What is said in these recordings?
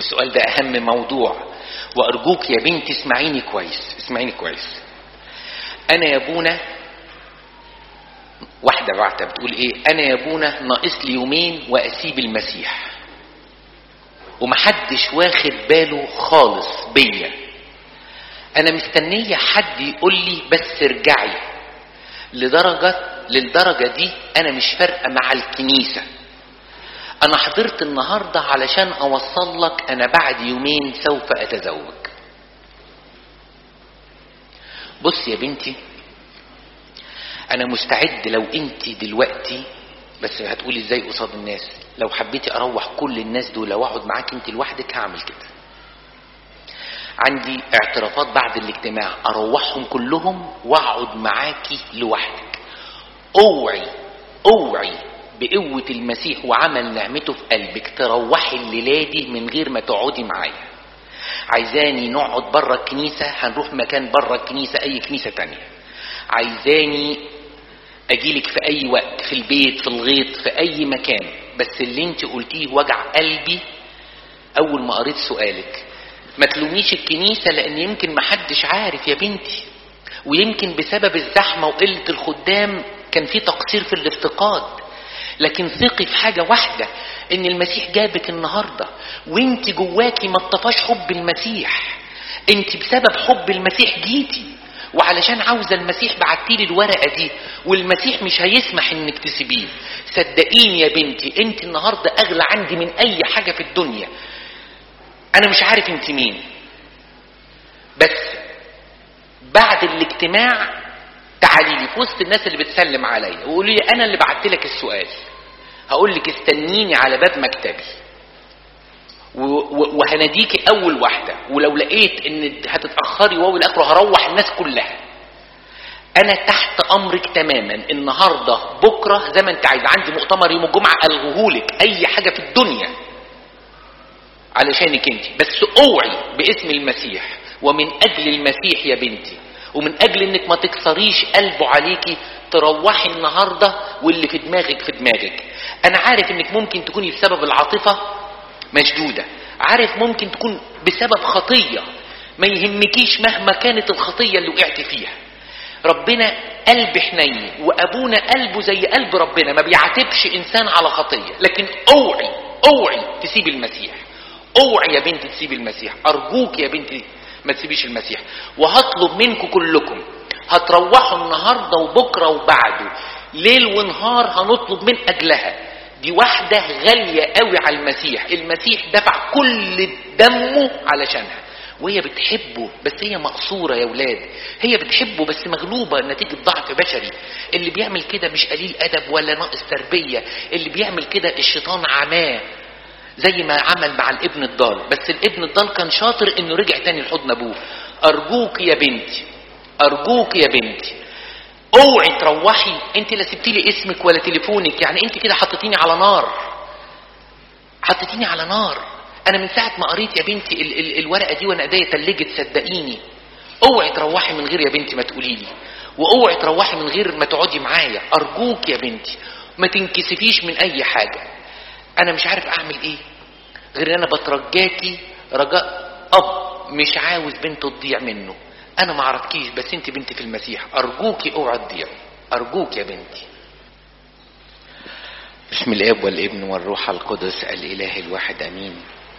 والسؤال ده اهم موضوع وارجوك يا بنتي اسمعيني كويس اسمعيني كويس انا يا ابونا واحدة بعتها بتقول ايه انا يا ابونا ناقص لي يومين واسيب المسيح ومحدش واخد باله خالص بيا انا مستنية حد يقول لي بس ارجعي لدرجة للدرجة دي انا مش فارقة مع الكنيسة انا حضرت النهاردة علشان اوصل لك انا بعد يومين سوف اتزوج بص يا بنتي انا مستعد لو انت دلوقتي بس هتقولي ازاي قصاد الناس لو حبيتي اروح كل الناس دول واقعد معاك انت لوحدك هعمل كده عندي اعترافات بعد الاجتماع اروحهم كلهم واقعد معاكي لوحدك اوعي اوعي بقوة المسيح وعمل نعمته في قلبك تروحي الليلة دي من غير ما تقعدي معايا عايزاني نقعد بره الكنيسة هنروح مكان بره الكنيسة اي كنيسة تانية عايزاني اجيلك في اي وقت في البيت في الغيط في اي مكان بس اللي انت قلتيه وجع قلبي اول ما قريت سؤالك ما تلوميش الكنيسة لان يمكن محدش عارف يا بنتي ويمكن بسبب الزحمة وقلة الخدام كان في تقصير في الافتقاد لكن ثقي في حاجة واحدة ان المسيح جابك النهاردة وانت جواكي ما اطفاش حب المسيح انت بسبب حب المسيح جيتي وعلشان عاوزة المسيح بعتيلي الورقة دي والمسيح مش هيسمح انك تسيبيه صدقيني يا بنتي انت النهاردة اغلى عندي من اي حاجة في الدنيا انا مش عارف انت مين بس بعد الاجتماع تعالي لي في وسط الناس اللي بتسلم عليا وقولي لي انا اللي بعت لك السؤال هقول لك استنيني على باب مكتبي وهناديكي اول واحده ولو لقيت ان هتتاخري واو الاخر هروح الناس كلها انا تحت امرك تماما النهارده بكره زي ما انت عايز عندي مؤتمر يوم الجمعه الغهولك اي حاجه في الدنيا علشانك انت بس اوعي باسم المسيح ومن اجل المسيح يا بنتي ومن اجل انك ما تكسريش قلبه عليكي تروحي النهارده واللي في دماغك في دماغك انا عارف انك ممكن تكوني بسبب العاطفه مشدوده عارف ممكن تكون بسبب خطيه ما يهمكيش مهما كانت الخطيه اللي وقعت فيها ربنا قلب حنين وابونا قلبه زي قلب ربنا ما بيعاتبش انسان على خطيه لكن اوعي اوعي تسيب المسيح اوعي يا بنتي تسيب المسيح ارجوك يا بنتي ما تسيبيش المسيح وهطلب منكم كلكم هتروحوا النهارده وبكره وبعده ليل ونهار هنطلب من اجلها دي واحدة غالية قوي على المسيح المسيح دفع كل دمه علشانها وهي بتحبه بس هي مقصورة يا ولاد هي بتحبه بس مغلوبة نتيجة ضعف بشري اللي بيعمل كده مش قليل أدب ولا ناقص تربية اللي بيعمل كده الشيطان عماه زي ما عمل مع الابن الضال بس الابن الضال كان شاطر انه رجع تاني لحضن ابوه ارجوك يا بنتي ارجوك يا بنتي اوعي تروحي انت لا سبتي لي اسمك ولا تليفونك يعني انت كده حطيتيني على نار حطيتيني على نار انا من ساعه ما قريت يا بنتي ال ال الورقه دي وانا ايديا تلجت صدقيني اوعي تروحي من غير يا بنتي ما تقولي لي واوعي تروحي من غير ما تقعدي معايا ارجوك يا بنتي ما تنكسفيش من اي حاجه انا مش عارف اعمل ايه غير انا بترجاكي رجاء اب مش عاوز بنته تضيع منه انا ما عرفتكيش بس انت بنتي في المسيح ارجوكي اوعى تضيعي ارجوك يا بنتي بسم الاب والابن والروح القدس الاله الواحد امين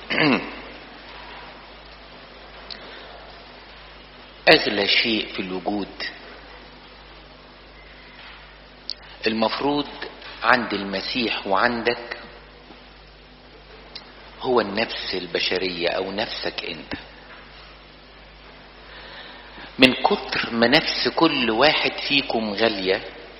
اغلى شيء في الوجود المفروض عند المسيح وعندك هو النفس البشريه او نفسك انت من كتر ما نفس كل واحد فيكم غالية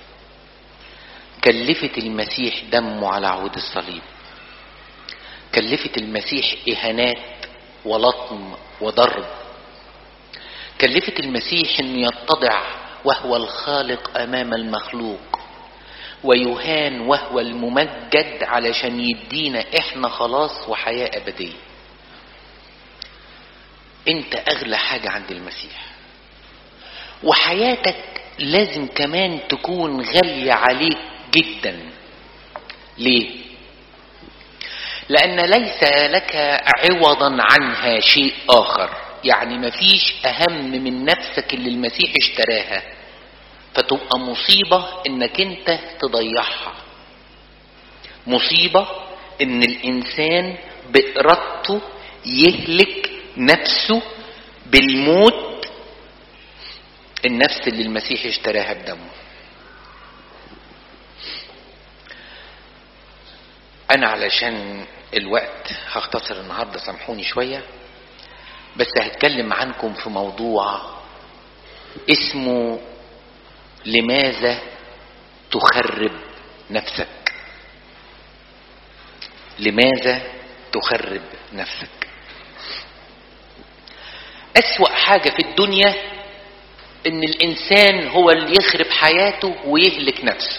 كلفت المسيح دمه على عود الصليب كلفت المسيح إهانات ولطم وضرب كلفت المسيح أن يتضع وهو الخالق أمام المخلوق ويهان وهو الممجد علشان يدينا احنا خلاص وحياة أبدية انت أغلى حاجة عند المسيح وحياتك لازم كمان تكون غالية عليك جدا ليه لأن ليس لك عوضا عنها شيء آخر يعني مفيش أهم من نفسك اللي المسيح اشتراها فتبقى مصيبة انك انت تضيعها مصيبة ان الانسان بإرادته يهلك نفسه بالموت النفس اللي المسيح اشتراها بدمه انا علشان الوقت هختصر النهاردة سامحوني شوية بس هتكلم عنكم في موضوع اسمه لماذا تخرب نفسك لماذا تخرب نفسك اسوا حاجة في الدنيا ان الانسان هو اللي يخرب حياته ويهلك نفسه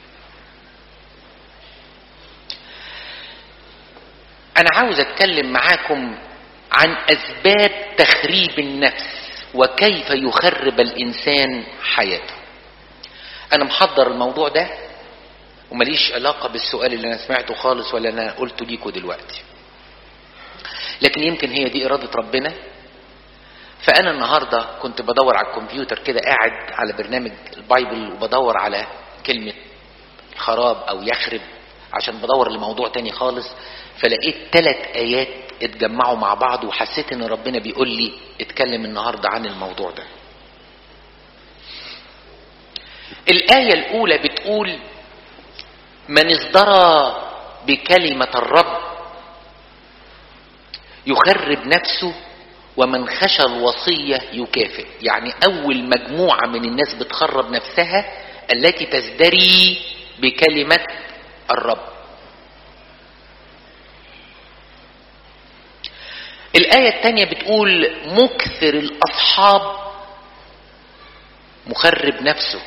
انا عاوز اتكلم معاكم عن اسباب تخريب النفس وكيف يخرب الانسان حياته انا محضر الموضوع ده ومليش علاقة بالسؤال اللي انا سمعته خالص ولا انا قلته ليكوا دلوقتي لكن يمكن هي دي ارادة ربنا فانا النهاردة كنت بدور على الكمبيوتر كده قاعد على برنامج البايبل وبدور على كلمة خراب او يخرب عشان بدور لموضوع تاني خالص فلقيت ثلاث ايات اتجمعوا مع بعض وحسيت ان ربنا بيقول لي اتكلم النهاردة عن الموضوع ده الآية الأولى بتقول من ازدرى بكلمة الرب يخرب نفسه ومن خشى الوصية يكافئ يعني أول مجموعة من الناس بتخرب نفسها التي تزدري بكلمة الرب الآية الثانية بتقول مكثر الأصحاب مخرب نفسه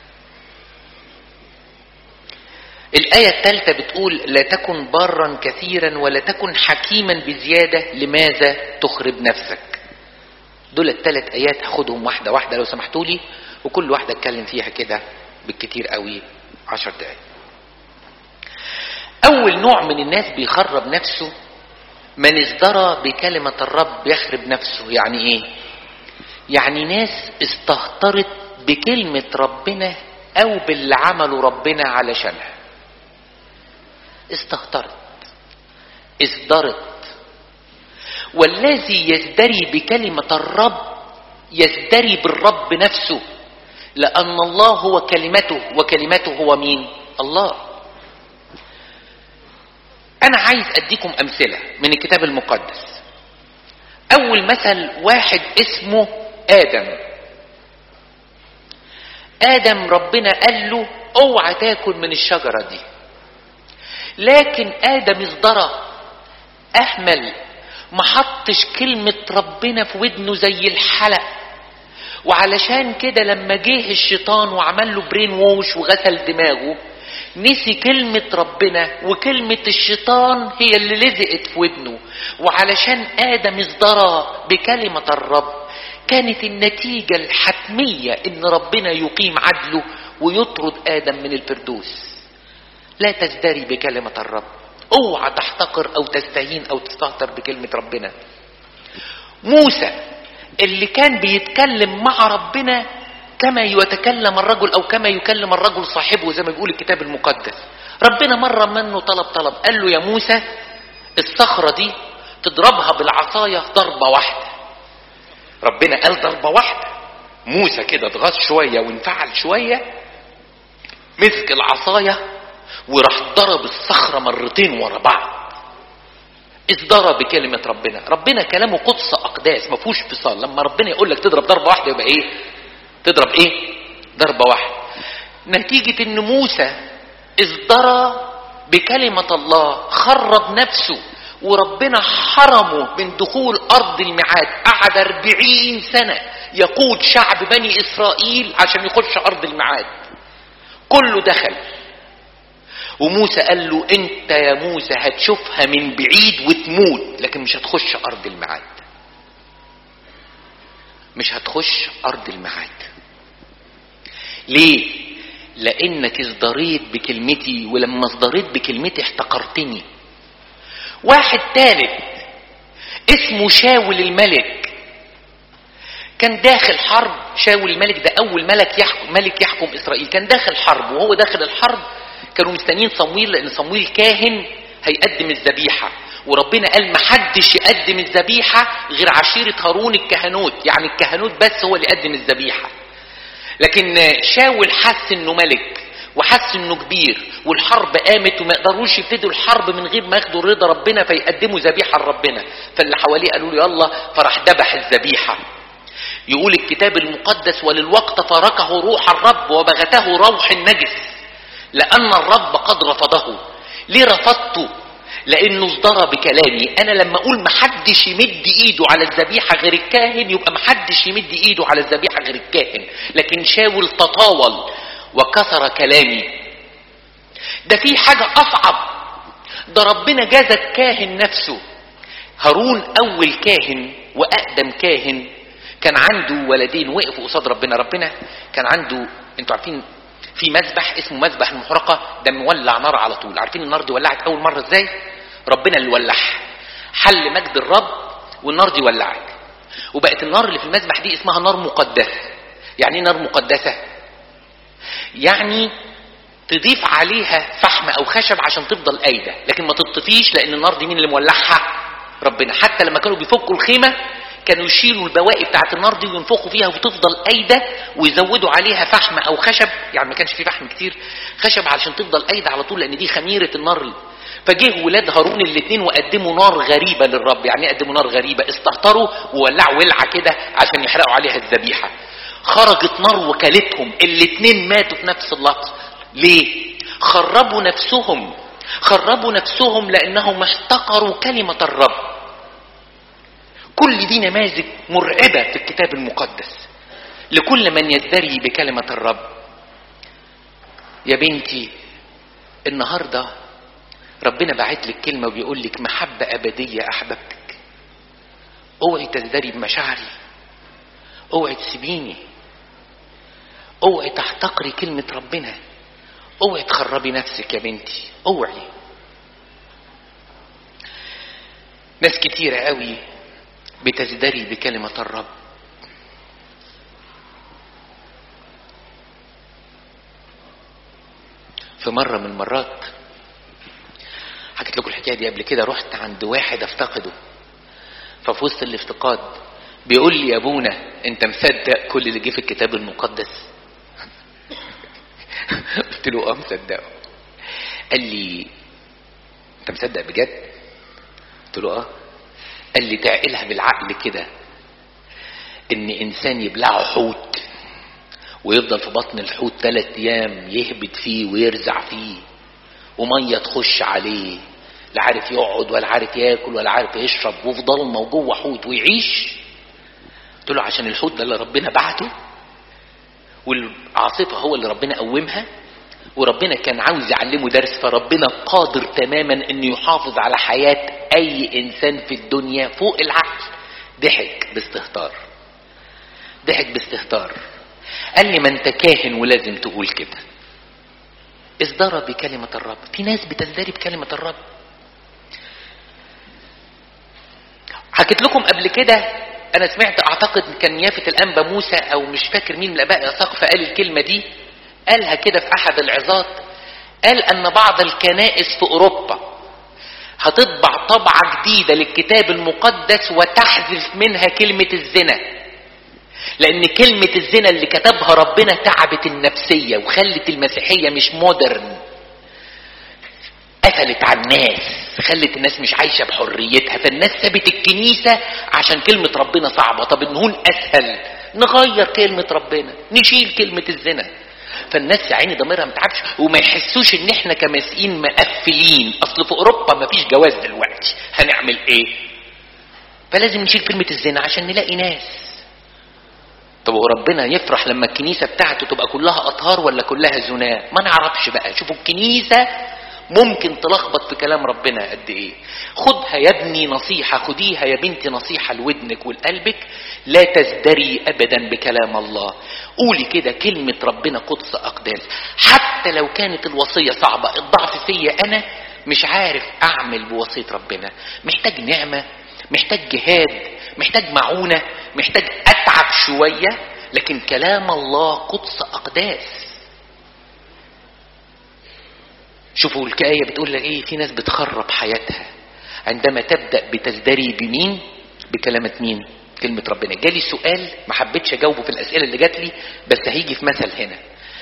الآية الثالثة بتقول لا تكن بارا كثيرا ولا تكن حكيما بزيادة لماذا تخرب نفسك دول الثلاث آيات هاخدهم واحدة واحدة لو سمحتوا لي وكل واحدة اتكلم فيها كده بالكتير قوي عشر دقايق أول نوع من الناس بيخرب نفسه من ازدرى بكلمة الرب يخرب نفسه يعني ايه يعني ناس استهترت بكلمة ربنا او باللي عمله ربنا علشانها استهترت ازدرت والذي يزدري بكلمة الرب يزدري بالرب نفسه لأن الله هو كلمته وكلمته هو مين الله أنا عايز أديكم أمثلة من الكتاب المقدس أول مثل واحد اسمه آدم آدم ربنا قال له اوعى تاكل من الشجرة دي لكن آدم ازدرى أهمل ما حطش كلمة ربنا في ودنه زي الحلق وعلشان كده لما جه الشيطان وعمل له برين ووش وغسل دماغه نسي كلمة ربنا وكلمة الشيطان هي اللي لزقت في ودنه وعلشان آدم ازدرى بكلمة الرب كانت النتيجة الحتمية ان ربنا يقيم عدله ويطرد آدم من الفردوس لا تزدري بكلمة الرب اوعى تحتقر او تستهين او تستهتر بكلمة ربنا موسى اللي كان بيتكلم مع ربنا كما يتكلم الرجل او كما يكلم الرجل صاحبه زي ما بيقول الكتاب المقدس ربنا مرة منه طلب طلب قال له يا موسى الصخرة دي تضربها بالعصاية ضربة واحدة ربنا قال ضربة واحدة موسى كده اتغاظ شوية وانفعل شوية مسك العصاية وراح ضرب الصخرة مرتين ورا بعض ازدرى بكلمة ربنا ربنا كلامه قدس أقداس ما فيهوش فصال لما ربنا يقول لك تضرب ضربة واحدة يبقى ايه تضرب ايه ضربة واحدة نتيجة ان موسى ازدرى بكلمة الله خرب نفسه وربنا حرمه من دخول أرض الميعاد قعد أربعين سنة يقود شعب بني إسرائيل عشان يخش أرض الميعاد كله دخل وموسى قال له انت يا موسى هتشوفها من بعيد وتموت لكن مش هتخش ارض الميعاد مش هتخش ارض الميعاد ليه لانك ازدريت بكلمتي ولما ازدريت بكلمتي احتقرتني واحد ثالث اسمه شاول الملك كان داخل حرب شاول الملك ده اول ملك يحكم ملك يحكم اسرائيل كان داخل حرب وهو داخل الحرب كانوا مستنيين صمويل لان صمويل كاهن هيقدم الذبيحه وربنا قال محدش يقدم الذبيحه غير عشيره هارون الكهنوت يعني الكهنوت بس هو اللي يقدم الذبيحه لكن شاول حس انه ملك وحس انه كبير والحرب قامت وما يقدروش يبتدوا الحرب من غير ما ياخدوا رضا ربنا فيقدموا ذبيحه لربنا فاللي حواليه قالوا له يلا فراح ذبح الذبيحه يقول الكتاب المقدس وللوقت فارقه روح الرب وبغته روح النجس لأن الرب قد رفضه ليه رفضته لأنه ازدرى بكلامي أنا لما أقول محدش يمد إيده على الذبيحة غير الكاهن يبقى محدش يمد إيده على الذبيحة غير الكاهن لكن شاول تطاول وكسر كلامي ده في حاجة أصعب ده ربنا جاز الكاهن نفسه هارون أول كاهن وأقدم كاهن كان عنده ولدين وقفوا قصاد ربنا ربنا كان عنده انتوا عارفين في مذبح اسمه مذبح المحرقة ده مولع نار على طول عارفين النار دي ولعت أول مرة ازاي ربنا اللي ولعها حل مجد الرب والنار دي ولعت وبقت النار اللي في المذبح دي اسمها نار مقدسة يعني ايه نار مقدسة يعني تضيف عليها فحم او خشب عشان تفضل قايدة لكن ما تطفيش لان النار دي مين اللي مولعها ربنا حتى لما كانوا بيفكوا الخيمة كانوا يشيلوا البواقي بتاعت النار دي وينفخوا فيها وتفضل قايده ويزودوا عليها فحم او خشب يعني ما كانش في فحم كتير خشب علشان تفضل قايده على طول لان دي خميره النار فجه ولاد هارون الاثنين وقدموا نار غريبه للرب يعني ايه قدموا نار غريبه استهتروا وولعوا ولعه كده عشان يحرقوا عليها الذبيحه خرجت نار وكلتهم الاثنين ماتوا في نفس اللحظه ليه خربوا نفسهم خربوا نفسهم لانهم احتقروا كلمه الرب كل دي نماذج مرعبة في الكتاب المقدس لكل من يزدري بكلمة الرب يا بنتي النهاردة ربنا بعت لك كلمة وبيقول لك محبة أبدية أحببتك اوعي تزدري بمشاعري اوعي تسيبيني اوعي تحتقري كلمة ربنا اوعي تخربي نفسك يا بنتي اوعي ناس كتيرة قوي بتزدري بكلمة الرب في مرة من المرات حكيت لكم الحكاية دي قبل كده رحت عند واحد افتقده ففي وسط الافتقاد بيقول لي يا ابونا انت مصدق كل اللي جه في الكتاب المقدس قلت له اه مصدقه قال لي انت مصدق بجد قلت له اه قال لي تعقلها بالعقل كده ان انسان يبلعه حوت ويفضل في بطن الحوت ثلاث ايام يهبط فيه ويرزع فيه وميه تخش عليه لا عارف يقعد ولا عارف ياكل ولا عارف يشرب وفي ضلمه وجوه حوت ويعيش قلت له عشان الحوت ده اللي ربنا بعته والعاصفه هو اللي ربنا قومها وربنا كان عاوز يعلمه درس فربنا قادر تماما انه يحافظ على حياة اي انسان في الدنيا فوق العقل ضحك باستهتار ضحك باستهتار قال لي ما انت كاهن ولازم تقول كده ازدرى بكلمة الرب في ناس بتزدري بكلمة الرب حكيت لكم قبل كده انا سمعت اعتقد كان يافت الانبا موسى او مش فاكر مين من الاباء اساقفه قال الكلمة دي قالها كده في احد العظات قال ان بعض الكنائس في اوروبا هتطبع طبعة جديدة للكتاب المقدس وتحذف منها كلمة الزنا لان كلمة الزنا اللي كتبها ربنا تعبت النفسية وخلت المسيحية مش مودرن قفلت على الناس خلت الناس مش عايشة بحريتها فالناس سابت الكنيسة عشان كلمة ربنا صعبة طب النهون اسهل نغير كلمة ربنا نشيل كلمة الزنا فالناس يا عيني ضميرها ما تعبش وما يحسوش ان احنا كمسيحيين مقفلين اصل في اوروبا ما فيش جواز دلوقتي هنعمل ايه فلازم نشيل كلمة الزنا عشان نلاقي ناس طب هو ربنا يفرح لما الكنيسة بتاعته تبقى كلها أطهار ولا كلها زنا ما نعرفش بقى شوفوا الكنيسة ممكن تلخبط في كلام ربنا قد ايه خدها يا ابني نصيحة خديها يا بنتي نصيحة لودنك ولقلبك لا تزدري ابدا بكلام الله قولي كده كلمة ربنا قدس اقداس حتى لو كانت الوصية صعبة الضعف فيا انا مش عارف اعمل بوصية ربنا محتاج نعمة محتاج جهاد محتاج معونة محتاج اتعب شوية لكن كلام الله قدس اقداس شوفوا الكآية بتقول لك ايه في ناس بتخرب حياتها عندما تبدأ بتزدري بمين بكلمة مين كلمة ربنا جالي سؤال ما حبيتش اجاوبه في الاسئلة اللي جات لي بس هيجي في مثل هنا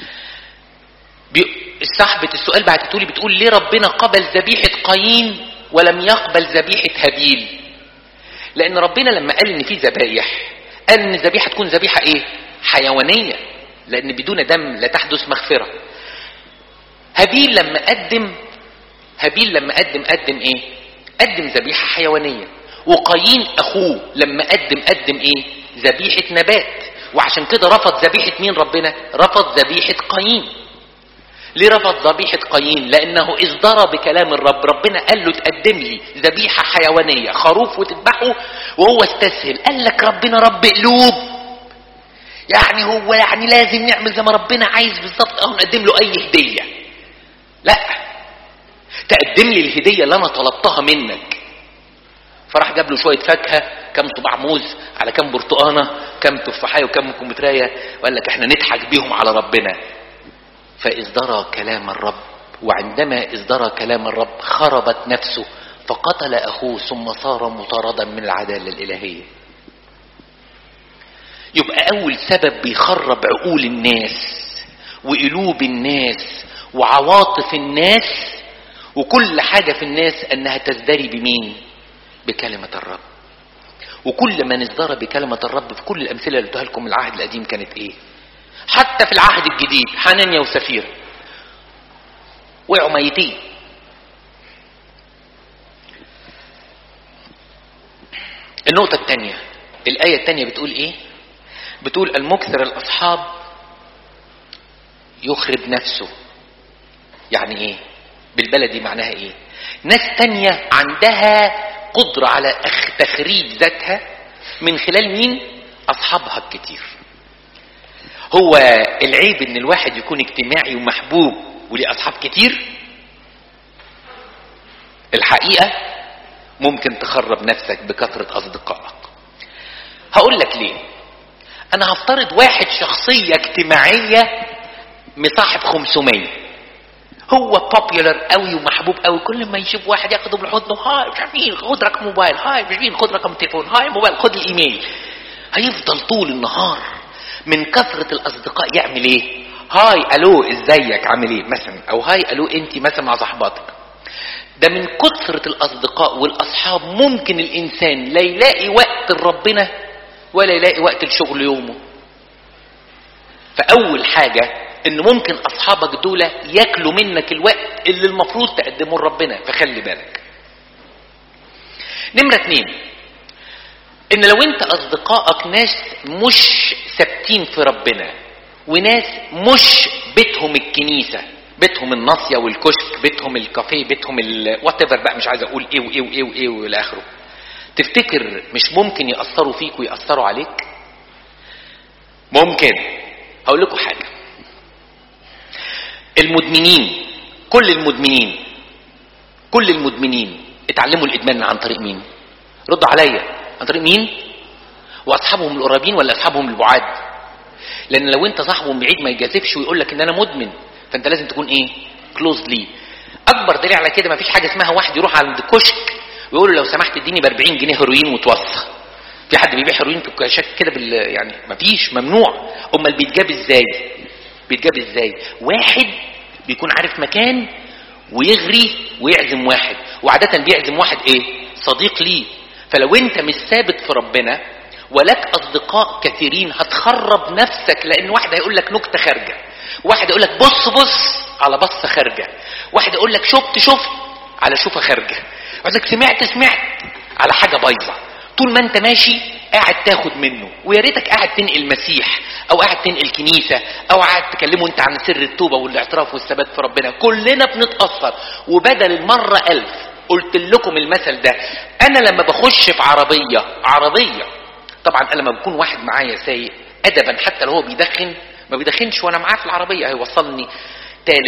صاحبة السؤال بعتته لي بتقول ليه ربنا قبل ذبيحة قايين ولم يقبل ذبيحة هابيل لان ربنا لما قال ان في ذبايح قال ان الذبيحة تكون ذبيحة ايه حيوانية لان بدون دم لا تحدث مغفرة هابيل لما قدم هابيل لما قدم قدم ايه قدم ذبيحة حيوانية وقايين اخوه لما قدم قدم ايه ذبيحة نبات وعشان كده رفض ذبيحة مين ربنا رفض ذبيحة قايين ليه رفض ذبيحة قايين لانه ازدرى بكلام الرب ربنا قال له تقدم لي ذبيحة حيوانية خروف وتذبحه وهو استسهل قال لك ربنا رب قلوب يعني هو يعني لازم نعمل زي ما ربنا عايز بالظبط او نقدم له اي هدية لا تقدم لي الهدية اللي انا طلبتها منك فراح جاب له شوية فاكهة كم صباع موز على كم برتقانة كم تفاحية وكم كمثرية وقال لك احنا نضحك بيهم على ربنا فازدرى كلام الرب وعندما ازدرى كلام الرب خربت نفسه فقتل اخوه ثم صار مطاردا من العدالة الالهية يبقى اول سبب بيخرب عقول الناس وقلوب الناس وعواطف الناس وكل حاجة في الناس انها تزدري بمين بكلمة الرب وكل من ازدرى بكلمة الرب في كل الامثلة اللي قلتها لكم العهد القديم كانت ايه حتى في العهد الجديد حنانيا وسفير وقعوا ميتين النقطة الثانية الآية الثانية بتقول إيه؟ بتقول المكثر الأصحاب يخرب نفسه يعني إيه؟ بالبلدي معناها إيه؟ ناس تانية عندها قدرة على تخريب ذاتها من خلال مين؟ أصحابها الكتير هو العيب ان الواحد يكون اجتماعي ومحبوب وليه اصحاب كتير الحقيقه ممكن تخرب نفسك بكثره اصدقائك هقول لك ليه انا هفترض واحد شخصيه اجتماعيه مصاحب 500 هو بوبيولر قوي ومحبوب قوي كل ما يشوف واحد ياخده بالحضن هاي مش عارفين خد رقم موبايل هاي مش عارفين خد رقم تليفون هاي موبايل خد الايميل هيفضل طول النهار من كثرة الأصدقاء يعمل إيه؟ هاي ألو إزيك عامل إيه؟ مثلا أو هاي ألو أنت مثلا مع صحباتك. ده من كثرة الأصدقاء والأصحاب ممكن الإنسان لا يلاقي وقت لربنا ولا يلاقي وقت لشغل يومه. فأول حاجة إن ممكن أصحابك دول ياكلوا منك الوقت اللي المفروض تقدمه لربنا فخلي بالك. نمرة اتنين ان لو انت اصدقائك ناس مش ثابتين في ربنا وناس مش بيتهم الكنيسة بيتهم الناصية والكشك بيتهم الكافيه بيتهم وات بقى مش عايز اقول ايه وايه وايه وايه والى اخره تفتكر مش ممكن يأثروا فيك ويأثروا عليك ممكن هقول لكم حاجة المدمنين كل المدمنين كل المدمنين اتعلموا الادمان عن طريق مين ردوا عليا عن طريق مين واصحابهم القريبين ولا اصحابهم البعاد لان لو انت صاحبهم بعيد ما يجازفش ويقول لك ان انا مدمن فانت لازم تكون ايه كلوز ليه اكبر دليل على كده ما فيش حاجه اسمها واحد يروح عند كشك ويقول له لو سمحت اديني ب 40 جنيه هيروين وتوصى في حد بيبيع هيروين في الكشاك كده بال يعني ما فيش ممنوع امال بيتجاب ازاي بيتجاب ازاي واحد بيكون عارف مكان ويغري ويعزم واحد وعاده بيعزم واحد ايه صديق ليه فلو انت مش ثابت في ربنا ولك اصدقاء كثيرين هتخرب نفسك لان واحد هيقول لك نكته خارجه واحد يقول لك بص بص على بصه خارجه واحد يقول لك شفت شفت على شوفه خارجه واحد لك سمعت سمعت على حاجه بايظه طول ما انت ماشي قاعد تاخد منه ويا ريتك قاعد تنقل مسيح او قاعد تنقل كنيسه او قاعد تكلمه انت عن سر التوبه والاعتراف والثبات في ربنا كلنا بنتاثر وبدل المره ألف قلت لكم المثل ده انا لما بخش في عربيه عربيه طبعا انا لما بكون واحد معايا سايق ادبا حتى لو هو بيدخن ما بيدخنش وانا معاه في العربيه هيوصلني تالت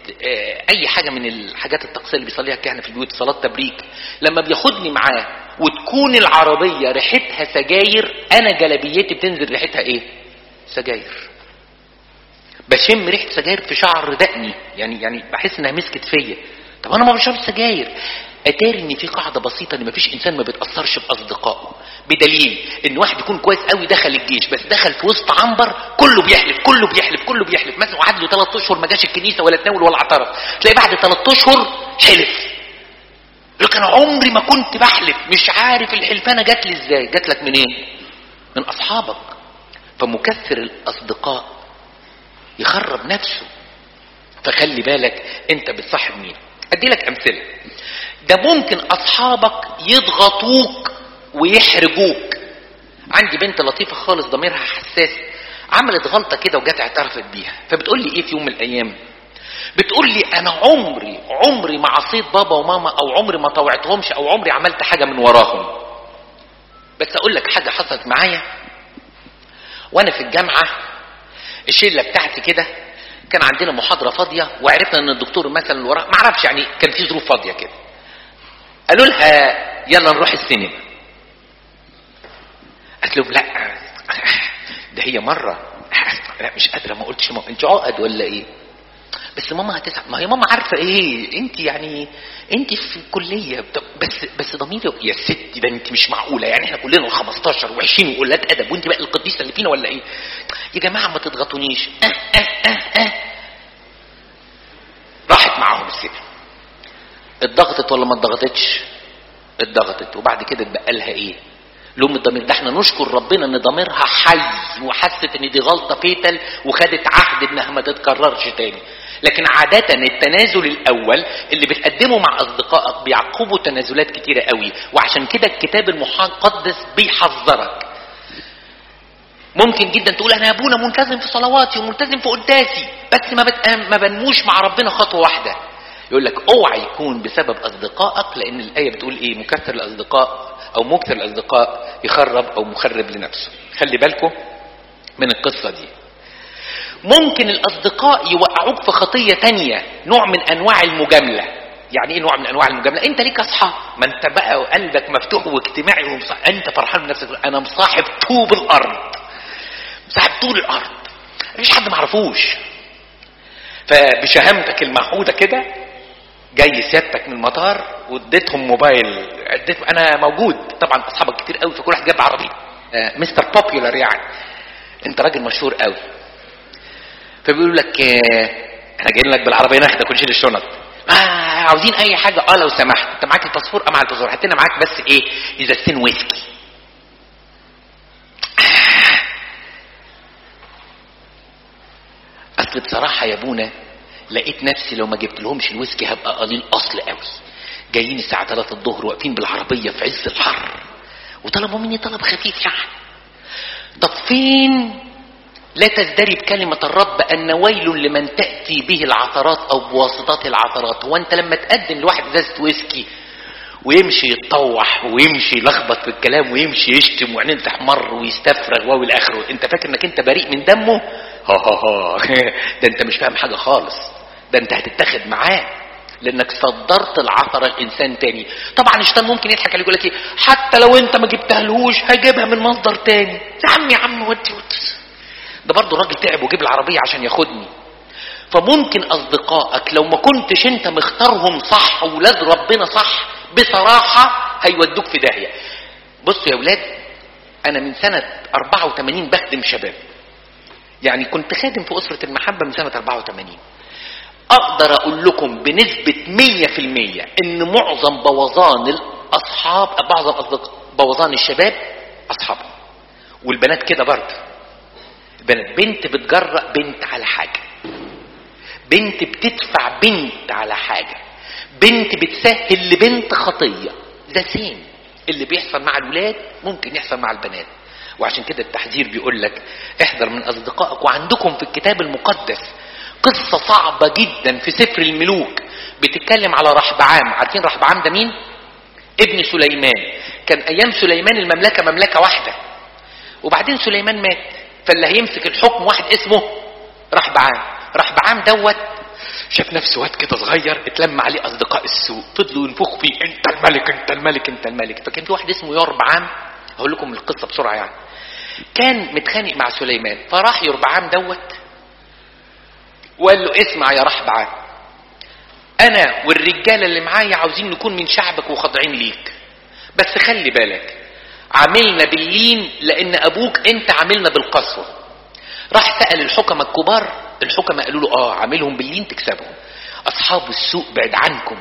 آه، اي حاجه من الحاجات الطقسيه اللي بيصليها الكهنه في البيوت صلاه تبريك لما بياخدني معاه وتكون العربيه ريحتها سجاير انا جلبيتي بتنزل ريحتها ايه سجاير بشم ريحه سجاير في شعر دقني يعني يعني بحس انها مسكت فيا طب انا ما بشربش سجاير اتاري ان في قاعده بسيطه ان مفيش انسان ما بيتاثرش باصدقائه بدليل ان واحد يكون كويس قوي دخل الجيش بس دخل في وسط عنبر كله بيحلف كله بيحلف كله بيحلف مثلا وقعد له ثلاث اشهر ما جاش الكنيسه ولا تناول ولا اعترف تلاقي بعد ثلاث اشهر حلف يقول انا عمري ما كنت بحلف مش عارف الحلفانه جات لي ازاي جات لك منين من اصحابك فمكثر الاصدقاء يخرب نفسه فخلي بالك انت بتصاحب مين ادي لك امثله ده ممكن اصحابك يضغطوك ويحرجوك عندي بنت لطيفه خالص ضميرها حساس عملت غلطه كده وجت اعترفت بيها فبتقول لي ايه في يوم من الايام بتقول لي انا عمري عمري ما عصيت بابا وماما او عمري ما طوعتهمش او عمري عملت حاجه من وراهم بس اقول لك حاجه حصلت معايا وانا في الجامعه الشله بتاعتي كده كان عندنا محاضره فاضيه وعرفنا ان الدكتور مثلا اللي وراه ما اعرفش يعني كان في ظروف فاضيه كده قالوا لها يلا نروح السينما قالت لهم لا ده هي مره لا مش قادره ما قلتش ما انت عقد ولا ايه بس ماما هتزعل ما هي ماما عارفه ايه انت يعني انت في الكليه طب بس بس ضميري يا ستي ده انت مش معقوله يعني احنا كلنا 15 و20 وقلات ادب وانت بقى القديسه اللي فينا ولا ايه يا جماعه ما تضغطونيش اه اه اه اه راحت معاهم السينما اتضغطت ولا ما اتضغطتش اتضغطت وبعد كده اتبقى لها ايه لوم الضمير ده احنا نشكر ربنا ان ضميرها حي وحست ان دي غلطه فيتل وخدت عهد انها ما تتكررش تاني لكن عادة التنازل الأول اللي بتقدمه مع أصدقائك بيعقبوا تنازلات كتيرة قوي وعشان كده الكتاب المقدس بيحذرك ممكن جدا تقول أنا يا أبونا ملتزم في صلواتي وملتزم في قداسي بس ما, بت... ما بنموش مع ربنا خطوة واحدة يقول لك اوعى يكون بسبب أصدقائك لأن الآية بتقول إيه مكثر الأصدقاء أو مكثر الأصدقاء يخرب أو مخرب لنفسه خلي بالكم من القصة دي ممكن الأصدقاء يوقعوك في خطية تانية نوع من أنواع المجاملة يعني ايه نوع من انواع المجامله انت ليك اصحاب ما انت بقى قلبك مفتوح واجتماعي ومصح... انت فرحان بنفسك انا مصاحب طوب الارض مصاحب طول الارض مفيش حد معرفوش فبشهامتك المعهوده كده جاي سيادتك من المطار واديتهم موبايل اديتهم انا موجود طبعا اصحابك كتير قوي فكل واحد جاب عربيه آه مستر بوبيولار يعني انت راجل مشهور قوي فبيقولوا لك آه احنا جايين لك بالعربيه ناخدك ونشيل الشنط آه عاوزين اي حاجه اه لو سمحت انت معاك الباسبور اه مع الباسبور هات لنا معاك بس ايه ازازتين ويسكي اصل بصراحه يا ابونا لقيت نفسي لو ما جبت لهمش الويسكي هبقى قليل اصل قوي جايين الساعه 3 الظهر واقفين بالعربيه في عز الحر وطلبوا مني طلب خفيف يعني طب فين لا تزدري بكلمة الرب أن ويل لمن تأتي به العثرات أو بواسطات العثرات هو أنت لما تقدم لواحد ازازة ويسكي ويمشي يتطوح ويمشي يلخبط في الكلام ويمشي يشتم وعينيه تحمر ويستفرغ واو اخره انت فاكر انك انت بريء من دمه ها ها ها ده انت مش فاهم حاجه خالص ده انت هتتاخد معاه لانك صدرت العثره لانسان تاني طبعا الشيطان ممكن يضحك عليك يقول لك ايه حتى لو انت ما جبتهالهوش هجيبها من مصدر تاني يا عم يا عم ودي ودي ده برضه الراجل تعب وجيب العربيه عشان ياخدني فممكن اصدقائك لو ما كنتش انت مختارهم صح ولاد ربنا صح بصراحه هيودوك في داهيه بصوا يا ولاد انا من سنه 84 بخدم شباب يعني كنت خادم في اسره المحبه من سنه 84 اقدر اقول لكم بنسبه 100% ان معظم بوظان الاصحاب معظم اصدقاء بوظان الشباب اصحابهم والبنات كده برضه البنات بنت بتجرأ بنت على حاجه بنت بتدفع بنت على حاجه بنت بتسهل لبنت خطيه ده سين اللي بيحصل مع الولاد ممكن يحصل مع البنات وعشان كده التحذير بيقول لك احذر من اصدقائك وعندكم في الكتاب المقدس قصة صعبة جدا في سفر الملوك بتتكلم على رحبعام عارفين رحبعام ده مين ابن سليمان كان ايام سليمان المملكة مملكة واحدة وبعدين سليمان مات فاللي هيمسك الحكم واحد اسمه رحبعام رحبعام دوت شاف نفسه واد كده صغير اتلم عليه اصدقاء السوء فضلوا ينفخوا فيه انت الملك انت الملك انت الملك فكان في واحد اسمه يربعام هقول لكم القصه بسرعه يعني كان متخانق مع سليمان فراح يربعام دوت وقال له اسمع يا رحبعام انا والرجاله اللي معايا عاوزين نكون من شعبك وخاضعين ليك بس خلي بالك عاملنا باللين لان ابوك انت عاملنا بالقسوه راح سال الحكماء الكبار الحكماء قالوا له اه عاملهم باللين تكسبهم اصحاب السوء بعد عنكم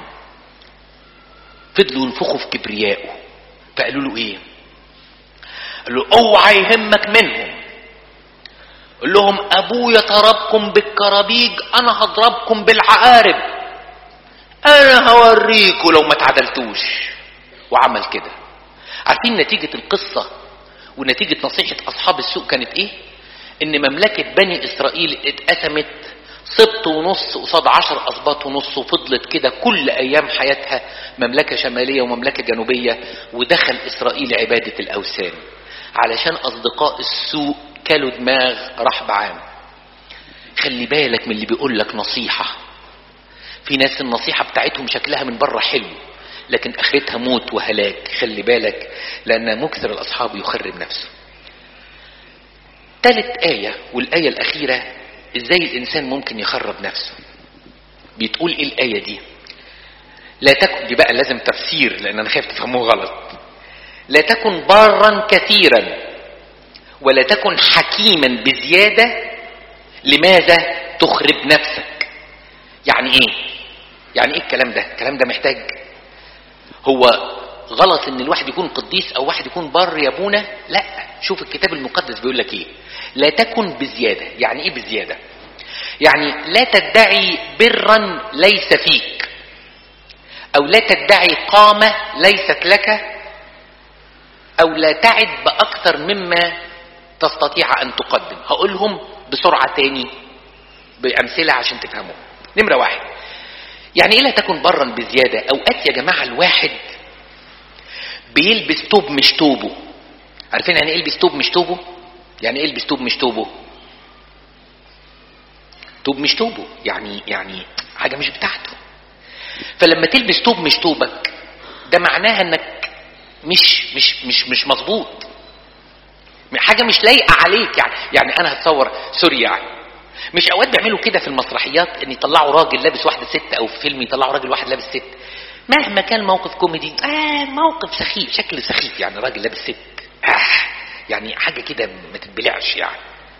فضلوا ينفخوا في كبريائه فقالوا له ايه قال له اوعى يهمك منهم قال لهم ابويا ضربكم بالكرابيج انا هضربكم بالعقارب انا هوريكم لو ما تعدلتوش وعمل كده عارفين نتيجة القصة ونتيجة نصيحة اصحاب السوق كانت ايه ان مملكة بني اسرائيل اتقسمت سبط ونص قصاد عشر اسباط ونص وفضلت كده كل ايام حياتها مملكة شمالية ومملكة جنوبية ودخل اسرائيل عبادة الاوثان علشان اصدقاء السوء كلوا دماغ رحب عام خلي بالك من اللي بيقول لك نصيحة في ناس النصيحة بتاعتهم شكلها من بره حلو لكن اخرتها موت وهلاك خلي بالك لان مكثر الاصحاب يخرب نفسه تالت آية والآية الأخيرة إزاي الإنسان ممكن يخرب نفسه بتقول إيه الآية دي لا تكن دي بقى لازم تفسير لأن أنا خايف تفهموه غلط لا تكن بارا كثيرا ولا تكن حكيما بزيادة لماذا تخرب نفسك يعني ايه يعني ايه الكلام ده الكلام ده محتاج هو غلط ان الواحد يكون قديس او واحد يكون بر يا ابونا لا شوف الكتاب المقدس بيقول لك ايه لا تكن بزيادة يعني ايه بزيادة يعني لا تدعي برا ليس فيك او لا تدعي قامة ليست لك او لا تعد باكثر مما تستطيع ان تقدم هقولهم بسرعة تاني بامثلة عشان تفهموا نمرة واحد يعني ايه لا تكن برا بزيادة اوقات يا جماعة الواحد بيلبس توب مش توبه عارفين يعني ايه يلبس توب مش توبه يعني ايه يلبس توب مش توبه توب مش توبه يعني يعني حاجه مش بتاعته فلما تلبس توب مش توبك ده معناها انك مش مش مش مش مظبوط حاجه مش لايقه عليك يعني يعني انا هتصور سوري يعني مش اوقات بيعملوا كده في المسرحيات ان يطلعوا راجل لابس واحده ست او في فيلم يطلعوا راجل واحد لابس ست مهما كان موقف كوميدي آه موقف سخيف شكل سخيف يعني راجل لابس ست آه يعني حاجة كده ما تتبلعش يعني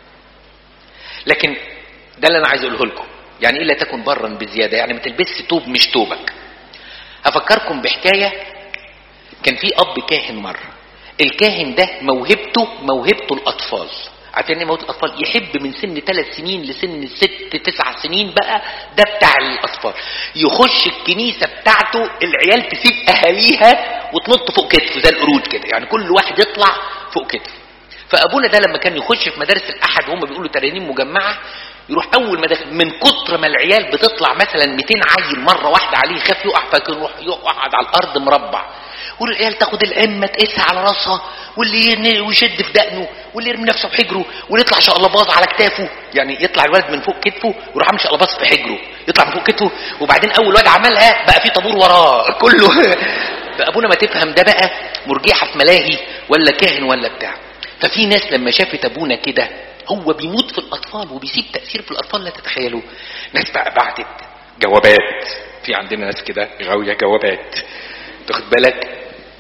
لكن ده اللي انا عايز اقوله لكم يعني ايه لا تكن برا بزيادة يعني ما تلبسش توب مش توبك هفكركم بحكاية كان في اب كاهن مرة الكاهن ده موهبته موهبته الاطفال عارفين ايه موهبه الاطفال يحب من سن ثلاث سنين لسن ست تسع سنين بقى ده بتاع الاطفال يخش الكنيسه بتاعته العيال تسيب اهاليها وتنط فوق كتفه زي القرود كده يعني كل واحد يطلع فوق كتفه فابونا ده لما كان يخش في مدارس الاحد وهم بيقولوا ترانيم مجمعه يروح اول ما دخل من كتر ما العيال بتطلع مثلا 200 عيل مره واحده عليه يخاف يقع فيروح يقعد على الارض مربع والعيال تاخد الامه تقيسها على راسها واللي يشد في دقنه واللي يرمي نفسه في حجره واللي يطلع شقلباز على كتافه يعني يطلع الولد من فوق كتفه ويروح عامل شقلباز في حجره يطلع من فوق كتفه وبعدين اول واد عملها بقى في طابور وراه كله فابونا ما تفهم ده بقى مرجحه في ملاهي ولا كاهن ولا بتاع ففي ناس لما شافت ابونا كده هو بيموت في الاطفال وبيسيب تاثير في الاطفال لا تتخيلوا ناس بقى بعتت جوابات في عندنا ناس كده غاويه جوابات تاخد بالك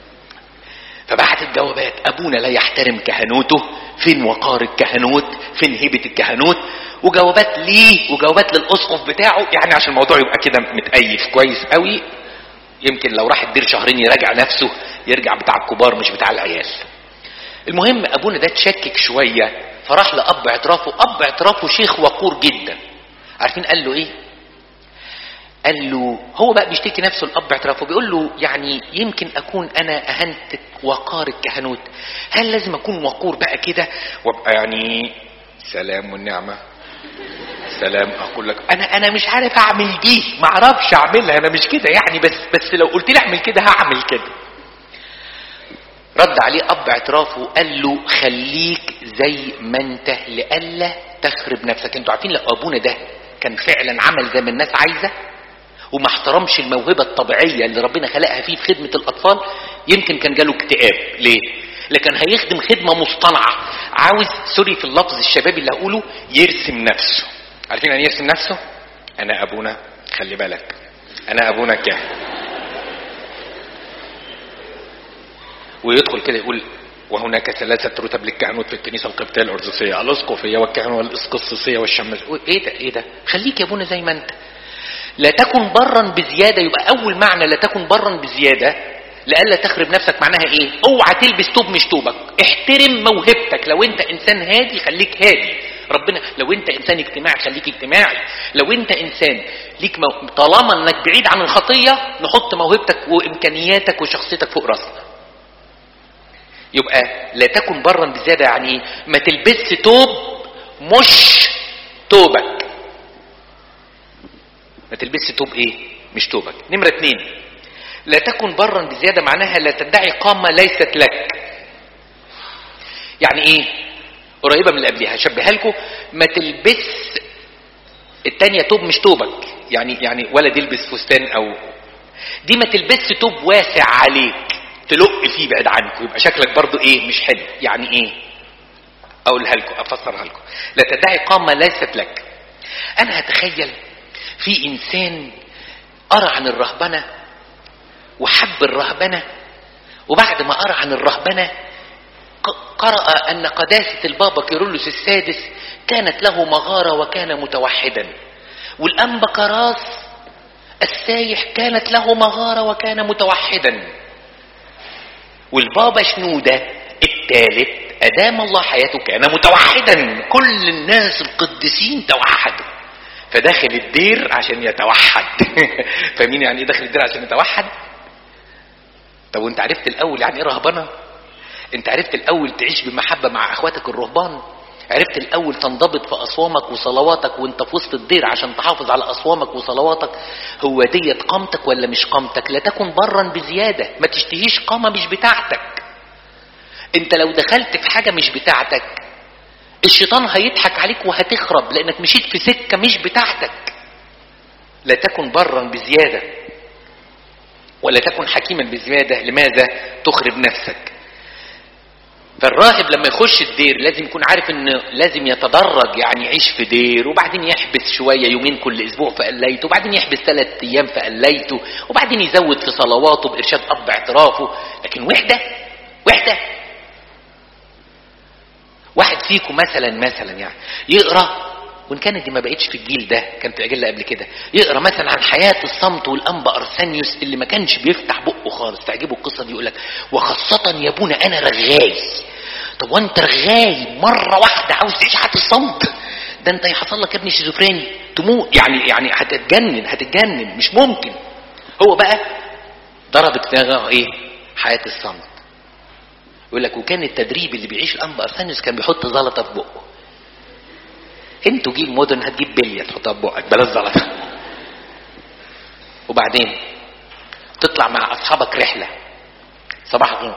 فبعتت جوابات ابونا لا يحترم كهنوته فين وقار الكهنوت فين هيبه الكهنوت وجوابات ليه وجوابات للاسقف بتاعه يعني عشان الموضوع يبقى كده متأيف كويس قوي يمكن لو راح الدير شهرين يراجع نفسه يرجع بتاع الكبار مش بتاع العيال المهم ابونا ده اتشكك شويه فراح لاب اعترافه اب اعترافه شيخ وقور جدا عارفين قال له ايه قال له هو بقى بيشتكي نفسه الاب اعترافه بيقول له يعني يمكن اكون انا اهنت وقار الكهنوت هل لازم اكون وقور بقى كده وابقى يعني سلام والنعمه سلام اقول لك انا انا مش عارف اعمل دي ما اعرفش اعملها انا مش كده يعني بس بس لو قلت لي اعمل كده هعمل كده رد عليه اب اعترافه قال له خليك زي ما انت لئلا تخرب نفسك انتوا عارفين لو ابونا ده كان فعلا عمل زي ما الناس عايزه وما احترمش الموهبه الطبيعيه اللي ربنا خلقها فيه في خدمه الاطفال يمكن كان جاله اكتئاب ليه لكن هيخدم خدمه مصطنعه عاوز سوري في اللفظ الشبابي اللي هقوله يرسم نفسه عارفين يعني يرسم نفسه انا ابونا خلي بالك انا ابونا كاهن ويدخل كده يقول وهناك ثلاثة رتب للكهنوت في الكنيسة القبطية الأرثوذكسية الأسقفية والكهنة والإسقسية والشمس إيه ده إيه ده خليك يا ابونا زي ما أنت لا تكن برا بزيادة يبقى أول معنى لا تكن برا بزيادة لألا تخرب نفسك معناها إيه أوعى تلبس توب مش توبك احترم موهبتك لو أنت إنسان هادي خليك هادي ربنا لو انت انسان اجتماعي خليك اجتماعي لو انت انسان ليك مو... طالما انك بعيد عن الخطيه نحط موهبتك وامكانياتك وشخصيتك فوق راسنا يبقى لا تكن برا بزياده يعني ايه ما تلبسش توب مش توبك ما تلبسش توب ايه مش توبك نمرة اتنين لا تكن برا بزيادة معناها لا تدعي قامة ليست لك يعني ايه قريبة من اللي قبلها هشبهها لكم ما تلبس التانية توب مش توبك يعني يعني ولد يلبس فستان او دي ما تلبسش توب واسع عليك تلق فيه بعد عنك ويبقى شكلك برضو ايه مش حلو يعني ايه اقولها لكم افسرها لكم لا تدعي قامة ليست لك انا هتخيل في انسان قرا عن الرهبنه وحب الرهبنه وبعد ما قرا عن الرهبنه قرأ أن قداسة البابا كيرلس السادس كانت له مغارة وكان متوحدا والأنبا كراس السايح كانت له مغارة وكان متوحدا والبابا شنودة الثالث أدام الله حياته كان متوحدا كل الناس القديسين توحدوا فداخل الدير عشان يتوحد فاهمين يعني ايه داخل الدير عشان يتوحد طب وانت عرفت الاول يعني ايه رهبنه انت عرفت الاول تعيش بمحبه مع اخواتك الرهبان عرفت الاول تنضبط في اصوامك وصلواتك وانت في وسط الدير عشان تحافظ على اصوامك وصلواتك هو ديت قامتك ولا مش قامتك لا تكن برا بزياده ما تشتهيش قامه مش بتاعتك انت لو دخلت في حاجه مش بتاعتك الشيطان هيضحك عليك وهتخرب لانك مشيت في سكه مش بتاعتك لا تكن برا بزياده ولا تكن حكيما بزياده لماذا تخرب نفسك فالراهب لما يخش الدير لازم يكون عارف ان لازم يتدرج يعني يعيش في دير وبعدين يحبس شويه يومين كل اسبوع في قليته وبعدين يحبس ثلاث ايام في قليته وبعدين يزود في صلواته بارشاد اب اعترافه لكن وحده وحده واحد فيكم مثلا مثلا يعني يقرا وان كانت دي ما بقتش في الجيل ده كانت اجله قبل كده يقرا مثلا عن حياه الصمت والانبا ارسانيوس اللي ما كانش بيفتح بقه خالص تعجبه القصه دي يقول لك وخاصه يا ابونا انا رغاي طب وانت رغاي مره واحده عاوز تعيش حياه الصمت ده انت يحصل لك يا ابني شيزوفريني تموت يعني يعني هتتجنن هتتجنن مش ممكن هو بقى ضربت دماغه ايه حياه الصمت يقول لك وكان التدريب اللي بيعيش الانبا ارسانيوس كان بيحط زلطه في بقه انتوا جيل مودرن هتجيب بليه تحطها في بقك بلاش زلطه وبعدين تطلع مع اصحابك رحله صباح الخير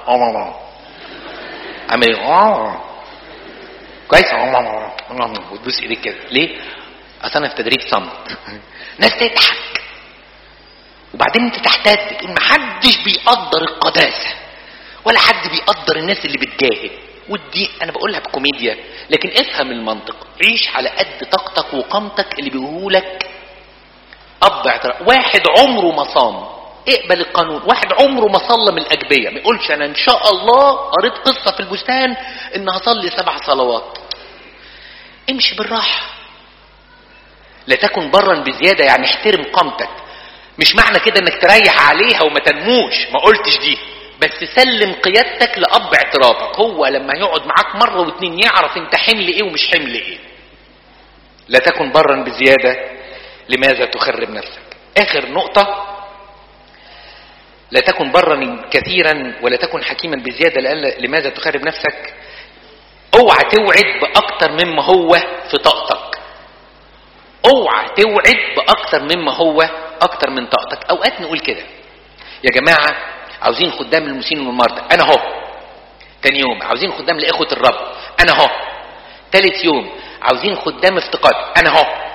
عامل ايه كويس وتبوس ايديك كده ليه؟ اصل انا في تدريب صمت ناس تضحك وبعدين انت تحتاج تقول محدش بيقدر القداسه ولا حد بيقدر الناس اللي بتجاهد ودي انا بقولها بكوميديا لكن افهم المنطق عيش على قد طاقتك وقامتك اللي بيقولك اب اعتراف واحد عمره ما صام اقبل القانون واحد عمره ما صلى من الاجبيه ما يقولش انا ان شاء الله قريت قصه في البستان ان هصلي سبع صلوات امشي بالراحه لا تكن برا بزياده يعني احترم قامتك مش معنى كده انك تريح عليها وما تنموش ما قلتش دي بس سلم قيادتك لاب اعترافك هو لما يقعد معاك مره واتنين يعرف انت حمل ايه ومش حمل ايه لا تكن برا بزياده لماذا تخرب نفسك اخر نقطه لا تكن برا كثيرا ولا تكن حكيما بزياده لأن لماذا تخرب نفسك اوعى توعد باكتر مما هو في طاقتك اوعى توعد باكتر مما هو اكتر من طاقتك اوقات نقول كده يا جماعه عاوزين خدام للمسلمين والمرضى انا اهو تاني يوم عاوزين خدام لاخوه الرب انا اهو تالت يوم عاوزين خدام افتقاد انا اهو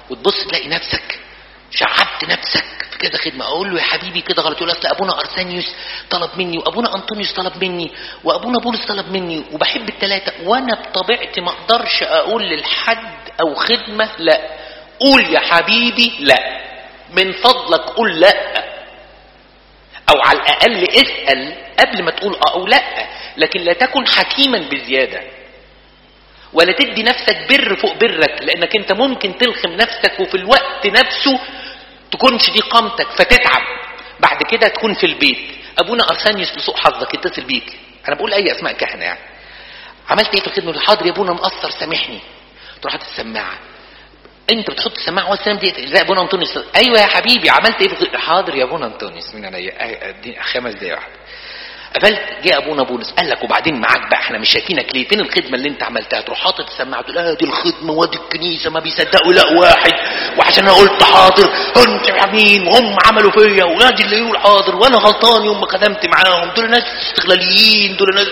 وتبص تلاقي نفسك شعبت نفسك في كذا خدمه اقول له يا حبيبي كده غلط يقول اصل ابونا ارسانيوس طلب مني وابونا انطونيوس طلب مني وابونا بولس طلب مني وبحب الثلاثه وانا بطبيعتي ما اقدرش اقول للحد او خدمه لا قول يا حبيبي لا من فضلك قول لا او على الاقل اسال قبل ما تقول اه او لا لكن لا تكن حكيما بزياده ولا تدي نفسك بر فوق برك لانك انت ممكن تلخم نفسك وفي الوقت نفسه تكونش دي قامتك فتتعب بعد كده تكون في البيت ابونا ارسانيوس لسوء حظك يتصل بيك انا بقول اي اسماء كهنه يعني عملت ايه في الخدمه يقول حاضر يا ابونا مقصر سامحني تروح حاطط السماعه انت بتحط السماعه والسلام دي زي ابونا انطونيوس ايوه يا حبيبي عملت ايه في الخدمة؟ حاضر يا ابونا انطونيوس من عينيا اديني خمس دقايق واحده قفلت جه ابونا بولس قال لك وبعدين معاك بقى احنا مش شايفينك ليه فين الخدمه اللي انت عملتها تروح حاطط السماعه تقول اه دي الخدمه وادي الكنيسه ما بيصدقوا لا واحد وعشان انا قلت حاضر انت يا مين وهم عملوا فيا ونادي اللي يقول حاضر وانا غلطان يوم ما خدمت معاهم دول ناس استغلاليين دول ناس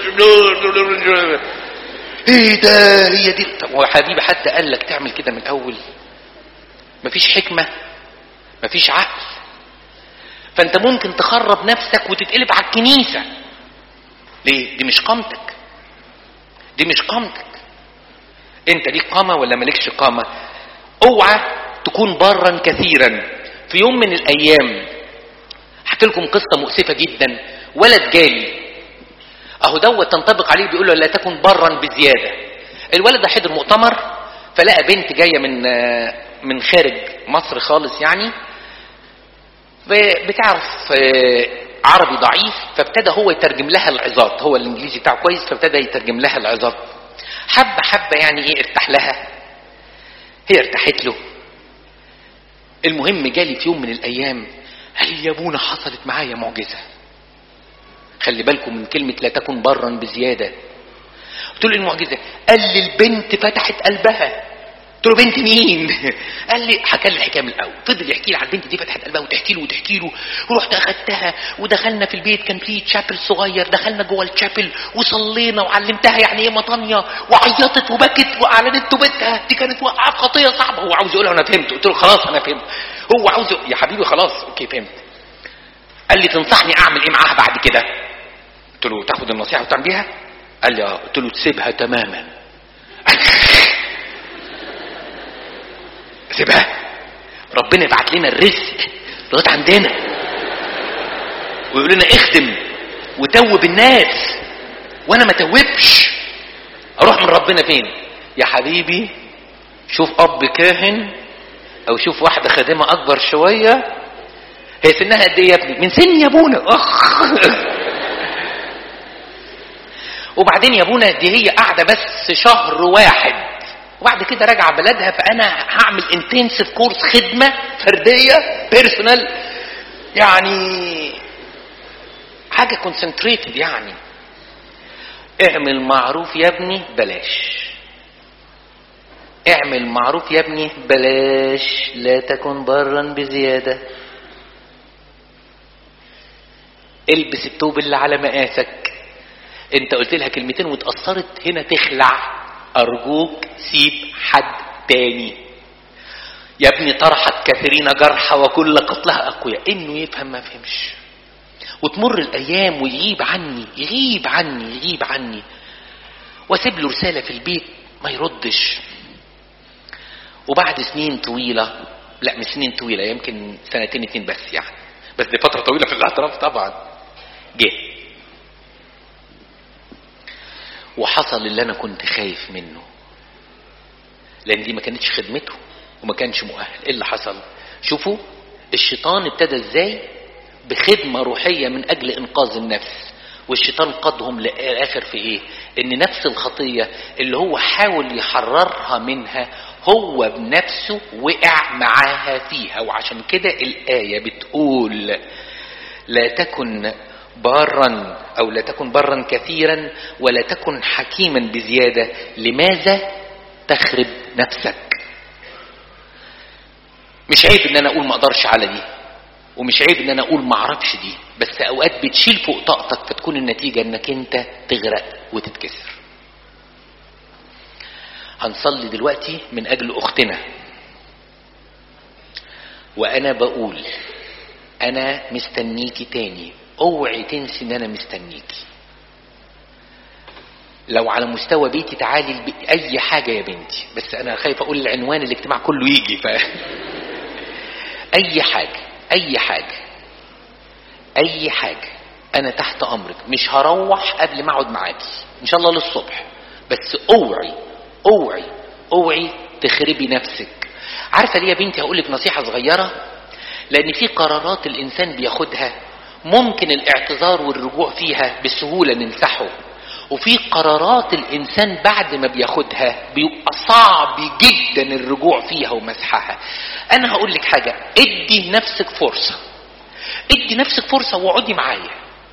ايه ده هي دي طب هو يا حبيبي حتى قال لك تعمل كده من الاول مفيش حكمه مفيش عقل فانت ممكن تخرب نفسك وتتقلب على الكنيسه ليه دي مش قامتك دي مش قامتك انت ليك قامه ولا مالكش قامه اوعى تكون برا كثيرا في يوم من الايام احكي لكم قصه مؤسفه جدا ولد جالي اهو دوت تنطبق عليه بيقول له لا تكن برا بزياده الولد ده حضر مؤتمر فلقى بنت جايه من من خارج مصر خالص يعني بتعرف عربي ضعيف فابتدى هو يترجم لها العظات هو الانجليزي بتاعه كويس فابتدى يترجم لها العظات حبه حبه يعني ايه ارتاح لها هي ارتاحت له المهم جالي في يوم من الايام قال لي يا ابونا حصلت معايا معجزه خلي بالكم من كلمه لا تكن برا بزياده قلت له المعجزه قال لي البنت فتحت قلبها قلت له بنت مين؟ قال لي حكى لي الحكايه من الاول فضل يحكي لي على البنت دي فتحت قلبها وتحكي له وتحكي له ورحت اخدتها ودخلنا في البيت كان فيه تشابل صغير دخلنا جوه التشابل وصلينا وعلمتها يعني ايه مطانيه وعيطت وبكت واعلنت توبتها دي كانت واقعه في خطيه صعبه هو عاوز يقولها انا فهمت قلت له خلاص انا فهمت هو عاوز يا حبيبي خلاص اوكي فهمت قال لي تنصحني اعمل ايه معاها بعد كده؟ قلت له تاخد النصيحه وتعمل بيها؟ قال لي اه قلت له تسيبها تماما سيبها ربنا يبعت لنا الرزق لغايه عندنا ويقول لنا اخدم وتوب الناس وانا ما توبش اروح من ربنا فين يا حبيبي شوف اب كاهن او شوف واحده خادمه اكبر شويه هي سنها قد ايه يا ابني من سن يا ابونا اخ وبعدين يا ابونا دي هي قاعده بس شهر واحد وبعد كده راجعه بلدها فانا هعمل انتنسيف كورس خدمه فرديه بيرسونال يعني حاجه كونسنتريتد يعني اعمل معروف يا ابني بلاش اعمل معروف يا ابني بلاش لا تكن برا بزياده البس التوب اللي على مقاسك انت قلت لها كلمتين واتأثرت هنا تخلع أرجوك سيب حد تاني يا ابني طرحت كثيرين جرحى وكل قتلها أقوياء إنه يفهم ما فهمش وتمر الأيام ويغيب عني يغيب عني يغيب عني واسيب له رسالة في البيت ما يردش وبعد سنين طويلة لا مش سنين طويلة يمكن سنتين اتنين بس يعني بس دي فترة طويلة في الاعتراف طبعا جه وحصل اللي انا كنت خايف منه لان دي ما كانتش خدمته وما كانش مؤهل ايه اللي حصل شوفوا الشيطان ابتدى ازاي بخدمة روحية من اجل انقاذ النفس والشيطان قادهم للاخر في ايه ان نفس الخطية اللي هو حاول يحررها منها هو بنفسه وقع معاها فيها وعشان كده الآية بتقول لا تكن بارا او لا تكن برا كثيرا ولا تكن حكيما بزياده لماذا تخرب نفسك مش عيب ان انا اقول ما اقدرش على دي ومش عيب ان انا اقول ما اعرفش دي بس اوقات بتشيل فوق طاقتك فتكون النتيجه انك انت تغرق وتتكسر هنصلي دلوقتي من اجل اختنا وانا بقول انا مستنيكي تاني اوعي تنسي ان انا مستنيكي لو على مستوى بيتي تعالي البي... اي حاجه يا بنتي بس انا خايف اقول العنوان الاجتماع كله يجي ف اي حاجه اي حاجه اي حاجه انا تحت امرك مش هروح قبل ما اقعد معاكي ان شاء الله للصبح بس اوعي اوعي اوعي تخربي نفسك عارفه ليه يا بنتي هقول لك نصيحه صغيره لان في قرارات الانسان بياخدها ممكن الاعتذار والرجوع فيها بسهوله نمسحه وفي قرارات الانسان بعد ما بياخدها بيبقى صعب جدا الرجوع فيها ومسحها انا هقول لك حاجه ادي نفسك فرصه ادي نفسك فرصه واقعدي معايا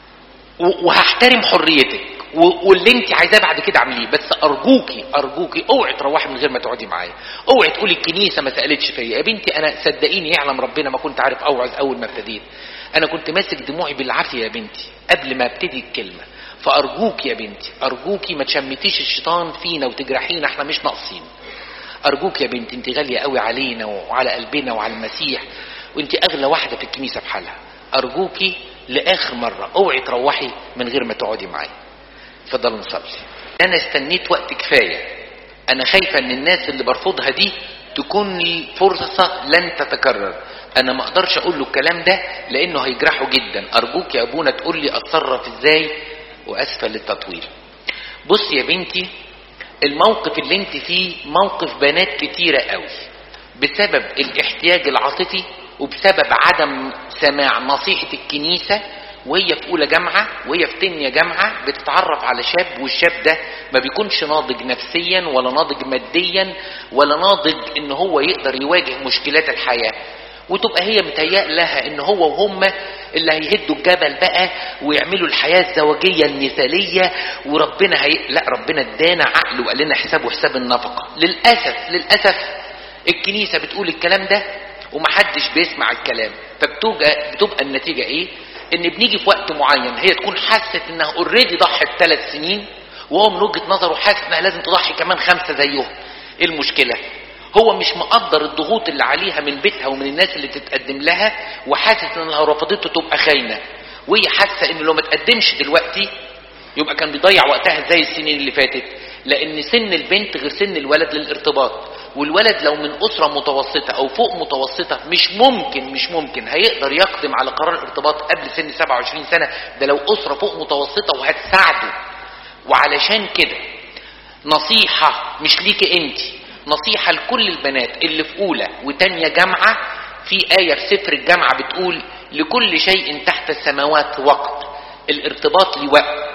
وهحترم حريتك واللي انت عايزاه بعد كده اعمليه بس ارجوكي ارجوكي اوعي تروحي من غير ما تقعدي معايا اوعي تقولي الكنيسه ما سالتش فيا يا بنتي انا صدقيني يعلم ربنا ما كنت عارف اوعظ اول ما ابتديت انا كنت ماسك دموعي بالعافيه يا بنتي قبل ما ابتدي الكلمه فارجوك يا بنتي ارجوكي ما تشمتيش الشيطان فينا وتجرحينا احنا مش ناقصين ارجوك يا بنتي انت غاليه قوي علينا وعلى قلبنا وعلى المسيح وانت اغلى واحده في الكنيسه بحالها ارجوكي لاخر مره اوعي تروحي من غير ما تقعدي معايا اتفضلوا نصلي انا استنيت وقت كفايه انا خايفه ان الناس اللي برفضها دي تكون لي فرصه لن تتكرر انا ما اقدرش اقول له الكلام ده لانه هيجرحه جدا ارجوك يا ابونا تقول لي اتصرف ازاي واسفل للتطويل بص يا بنتي الموقف اللي انت فيه موقف بنات كتيره قوي بسبب الاحتياج العاطفي وبسبب عدم سماع نصيحه الكنيسه وهي في اولى جامعه وهي في تانية جامعه بتتعرف على شاب والشاب ده ما بيكونش ناضج نفسيا ولا ناضج ماديا ولا ناضج ان هو يقدر يواجه مشكلات الحياه وتبقى هي متهيأ لها ان هو وهم اللي هيهدوا الجبل بقى ويعملوا الحياة الزوجية المثالية وربنا هي... لا ربنا ادانا عقل وقال لنا حسابه حساب النفقة للأسف للأسف الكنيسة بتقول الكلام ده ومحدش بيسمع الكلام فبتبقى بتبقى النتيجة ايه ان بنيجي في وقت معين هي تكون حست انها اوريدي ضحت ثلاث سنين وهو من وجهة نظره حاسس انها لازم تضحي كمان خمسة زيهم ايه المشكلة هو مش مقدر الضغوط اللي عليها من بيتها ومن الناس اللي تتقدم لها وحاسس ان لو رفضته تبقى خاينه وهي حاسه ان لو ما تقدمش دلوقتي يبقى كان بيضيع وقتها زي السنين اللي فاتت لان سن البنت غير سن الولد للارتباط والولد لو من اسره متوسطه او فوق متوسطه مش ممكن مش ممكن هيقدر يقدم على قرار الارتباط قبل سن 27 سنه ده لو اسره فوق متوسطه وهتساعده وعلشان كده نصيحه مش ليكي انت نصيحة لكل البنات اللي في أولى وتانية جامعة في آية في سفر الجامعة بتقول لكل شيء تحت السماوات وقت الارتباط ليه وقت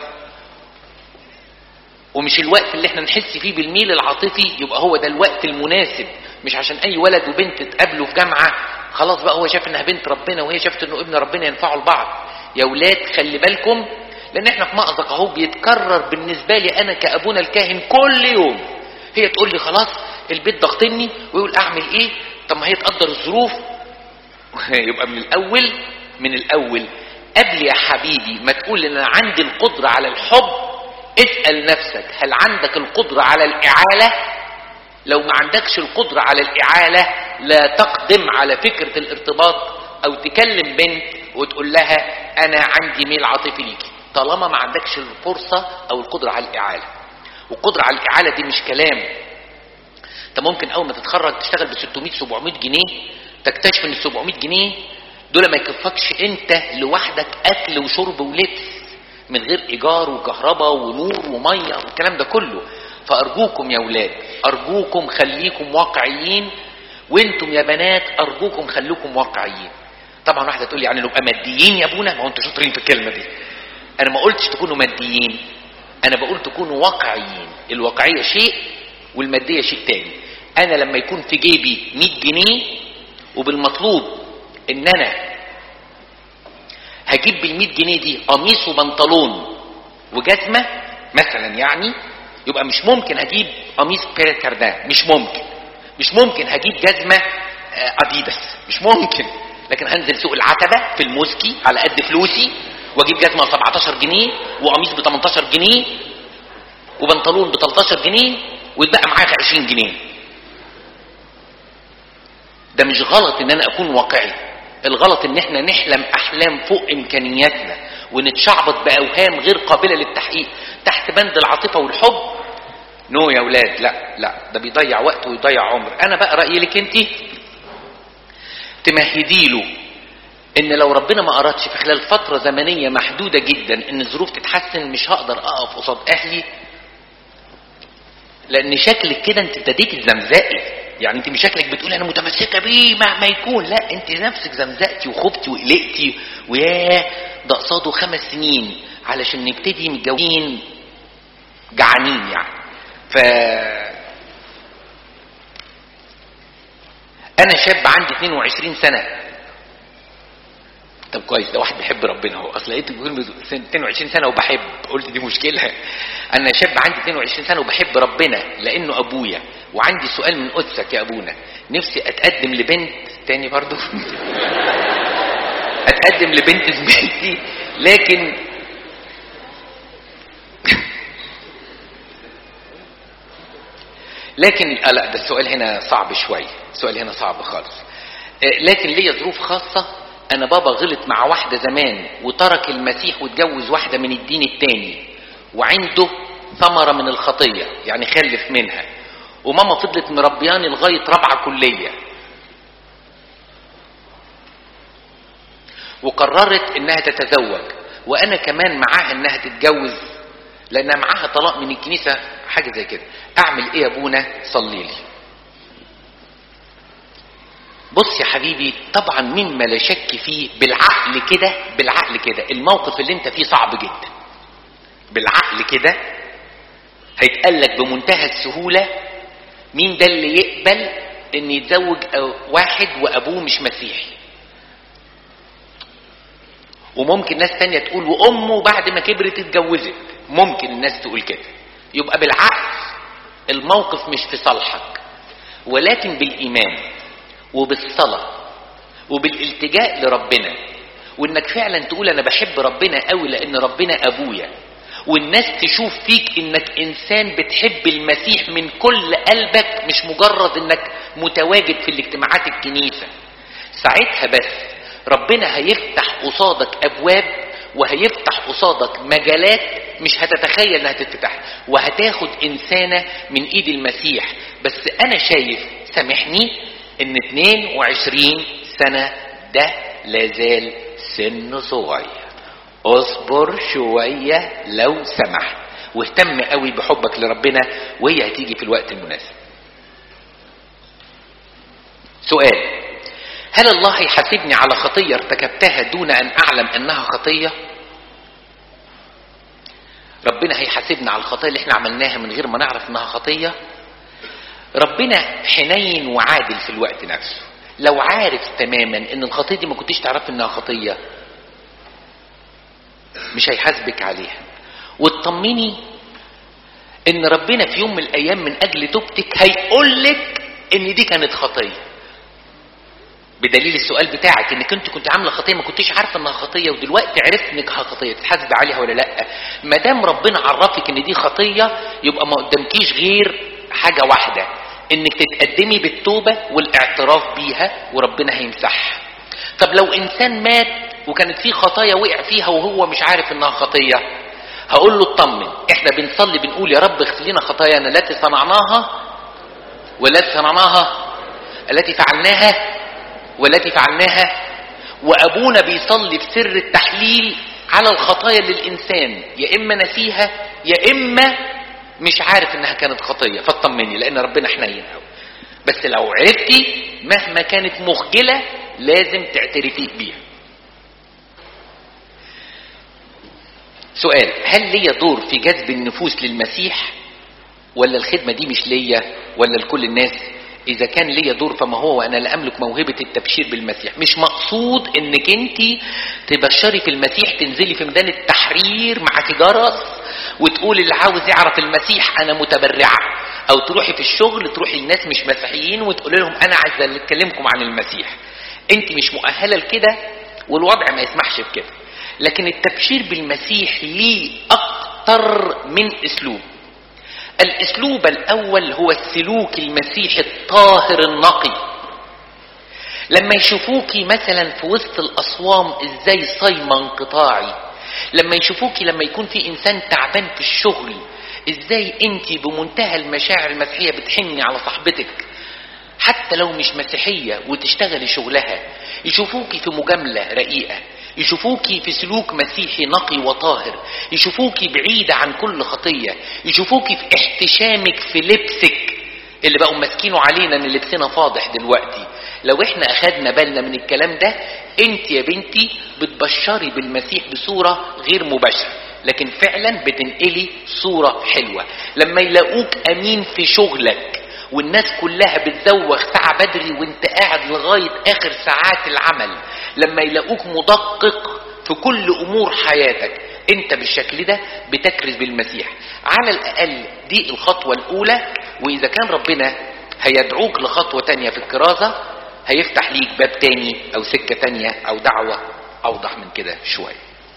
ومش الوقت اللي احنا نحس فيه بالميل العاطفي يبقى هو ده الوقت المناسب مش عشان اي ولد وبنت اتقابلوا في جامعة خلاص بقى هو شاف انها بنت ربنا وهي شافت انه ابن ربنا ينفعوا لبعض يا ولاد خلي بالكم لان احنا في مأزق اهو بيتكرر بالنسبة لي انا كابونا الكاهن كل يوم هي تقول لي خلاص البيت ضغطني ويقول اعمل ايه طب ما هي تقدر الظروف يبقى من الاول من الاول قبل يا حبيبي ما تقول ان انا عندي القدرة على الحب اسأل نفسك هل عندك القدرة على الاعالة لو ما عندكش القدرة على الاعالة لا تقدم على فكرة الارتباط او تكلم بنت وتقول لها انا عندي ميل عاطفي ليكي طالما ما عندكش الفرصة او القدرة على الاعالة والقدرة على الاعالة دي مش كلام انت ممكن اول ما تتخرج تشتغل ب 600 700 جنيه تكتشف ان ال 700 جنيه دول ما يكفكش انت لوحدك اكل وشرب ولبس من غير ايجار وكهرباء ونور وميه والكلام ده كله فارجوكم يا ولاد ارجوكم خليكم واقعيين وانتم يا بنات ارجوكم خليكم واقعيين طبعا واحده تقول لي يعني نبقى ماديين يا ابونا ما هو انتوا شاطرين في الكلمه دي انا ما قلتش تكونوا ماديين انا بقول تكونوا واقعيين الواقعيه شيء والماديه شيء تاني انا لما يكون في جيبي 100 جنيه وبالمطلوب ان انا هجيب بال 100 جنيه دي قميص وبنطلون وجزمه مثلا يعني يبقى مش ممكن هجيب قميص بير كاردان مش ممكن مش ممكن هجيب جزمه اديداس مش ممكن لكن هنزل سوق العتبه في الموسكي على قد فلوسي واجيب جزمه ب 17 جنيه وقميص ب 18 جنيه وبنطلون ب 13 جنيه ويتبقى معاك 20 جنيه ده مش غلط ان انا اكون واقعي الغلط ان احنا نحلم احلام فوق امكانياتنا ونتشعبط باوهام غير قابله للتحقيق تحت بند العاطفه والحب نو يا ولاد لا لا ده بيضيع وقت ويضيع عمر انا بقى رايي لك انت تمهدي له ان لو ربنا ما ارادش في خلال فتره زمنيه محدوده جدا ان الظروف تتحسن مش هقدر اقف قصاد اهلي لان شكلك كده انت ابتديتي تزمزقي يعني انت مش شكلك بتقولي انا متمسكه بيه مهما يكون لا انت نفسك زمزقتي وخفتي وقلقتي وياه ده قصاده خمس سنين علشان نبتدي متجوزين جعانين يعني ف انا شاب عندي 22 سنه طب كويس ده واحد بيحب ربنا هو اصل لقيت بيقول 22 سنه وبحب قلت دي مشكله انا شاب عندي 22 سنه وبحب ربنا لانه ابويا وعندي سؤال من قدسك يا ابونا نفسي اتقدم لبنت تاني برضو اتقدم لبنت زميلتي لكن لكن آه لا ده السؤال هنا صعب شويه السؤال هنا صعب خالص آه لكن ليا ظروف خاصه انا بابا غلط مع واحده زمان وترك المسيح واتجوز واحده من الدين التاني وعنده ثمره من الخطيه يعني خلف منها وماما فضلت مربياني لغايه رابعه كليه وقررت انها تتزوج وانا كمان معاها انها تتجوز لانها معاها طلاق من الكنيسه حاجه زي كده اعمل ايه يا ابونا صلي لي بص يا حبيبي طبعا مما لا شك فيه بالعقل كده بالعقل كده الموقف اللي انت فيه صعب جدا بالعقل كده هيتقال لك بمنتهى السهولة مين ده اللي يقبل ان يتزوج واحد وابوه مش مسيحي وممكن ناس تانية تقول وامه بعد ما كبرت اتجوزت ممكن الناس تقول كده يبقى بالعقل الموقف مش في صالحك ولكن بالايمان وبالصلاة وبالالتجاء لربنا وانك فعلا تقول انا بحب ربنا قوي لان ربنا ابويا والناس تشوف فيك انك انسان بتحب المسيح من كل قلبك مش مجرد انك متواجد في الاجتماعات الكنيسة ساعتها بس ربنا هيفتح قصادك ابواب وهيفتح قصادك مجالات مش هتتخيل انها تتفتح وهتاخد انسانة من ايد المسيح بس انا شايف سامحني ان 22 سنة ده لازال سن صغير اصبر شوية لو سمحت واهتم قوي بحبك لربنا وهي هتيجي في الوقت المناسب سؤال هل الله هيحاسبني على خطية ارتكبتها دون ان اعلم انها خطية ربنا هيحاسبنا على الخطايا اللي احنا عملناها من غير ما نعرف انها خطيه ربنا حنين وعادل في الوقت نفسه لو عارف تماما ان الخطيه دي ما كنتيش تعرف انها خطيه مش هيحاسبك عليها وتطمني ان ربنا في يوم من الايام من اجل توبتك هيقول لك ان دي كانت خطيه بدليل السؤال بتاعك انك انت كنت عامله خطيه ما كنتيش عارفه انها خطيه ودلوقتي عرفت انك خطيه تتحاسب عليها ولا لا ما دام ربنا عرفك ان دي خطيه يبقى ما قدامكيش غير حاجه واحده انك تتقدمي بالتوبه والاعتراف بيها وربنا هيمسحها طب لو انسان مات وكانت فيه خطايا وقع فيها وهو مش عارف انها خطيه هقول له اطمن احنا بنصلي بنقول يا رب اغفر لنا خطايانا التي صنعناها والتي صنعناها التي فعلناها والتي فعلناها وابونا بيصلي في سر التحليل على الخطايا للانسان يا اما نسيها يا اما مش عارف انها كانت خطيه فاطمني لان ربنا حنين قوي بس لو عرفتي مهما كانت مخجله لازم تعترفي بيها سؤال هل ليا دور في جذب النفوس للمسيح ولا الخدمه دي مش ليا ولا لكل الناس اذا كان ليا دور فما هو وانا لا املك موهبه التبشير بالمسيح مش مقصود انك انت تبشري في المسيح تنزلي في ميدان التحرير معاكي جرس وتقولي اللي عاوز يعرف المسيح انا متبرعه او تروحي في الشغل تروحي لناس مش مسيحيين وتقولي لهم انا عايزه اكلمكم عن المسيح انت مش مؤهله لكده والوضع ما يسمحش بكده لكن التبشير بالمسيح ليه اكتر من اسلوب الاسلوب الاول هو السلوك المسيحي الطاهر النقي لما يشوفوكي مثلا في وسط الاصوام ازاي صايمه انقطاعي لما يشوفوكي لما يكون في انسان تعبان في الشغل ازاي انت بمنتهى المشاعر المسيحيه بتحني على صاحبتك حتى لو مش مسيحيه وتشتغلي شغلها يشوفوكي في مجامله رقيقه يشوفوكي في سلوك مسيحي نقي وطاهر يشوفوكي بعيدة عن كل خطية يشوفوكي في احتشامك في لبسك اللي بقوا ماسكينه علينا ان لبسنا فاضح دلوقتي لو احنا اخدنا بالنا من الكلام ده انت يا بنتي بتبشري بالمسيح بصورة غير مباشرة لكن فعلا بتنقلي صورة حلوة لما يلاقوك امين في شغلك والناس كلها بتزوغ ساعة بدري وانت قاعد لغاية اخر ساعات العمل لما يلاقوك مدقق في كل امور حياتك انت بالشكل ده بتكرز بالمسيح على الاقل دي الخطوة الاولى واذا كان ربنا هيدعوك لخطوة تانية في الكرازة هيفتح ليك باب تاني او سكة تانية او دعوة اوضح من كده شوية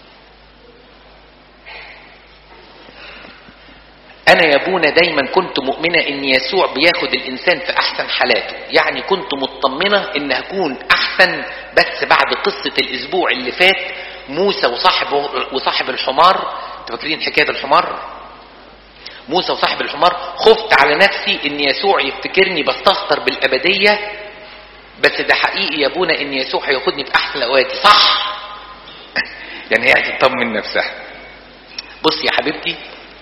انا يا ابونا دايما كنت مؤمنة ان يسوع بياخد الانسان في احسن حالاته يعني كنت مطمنة ان هكون احسن بس بعد قصة الاسبوع اللي فات موسى وصاحبه وصاحب الحمار انتوا فاكرين حكاية الحمار موسى وصاحب الحمار خفت على نفسي ان يسوع يفتكرني بستهتر بالابدية بس ده حقيقي يا ابونا ان يسوع هياخدني في احسن اوقاتي صح يعني هي تطمن نفسها بص يا حبيبتي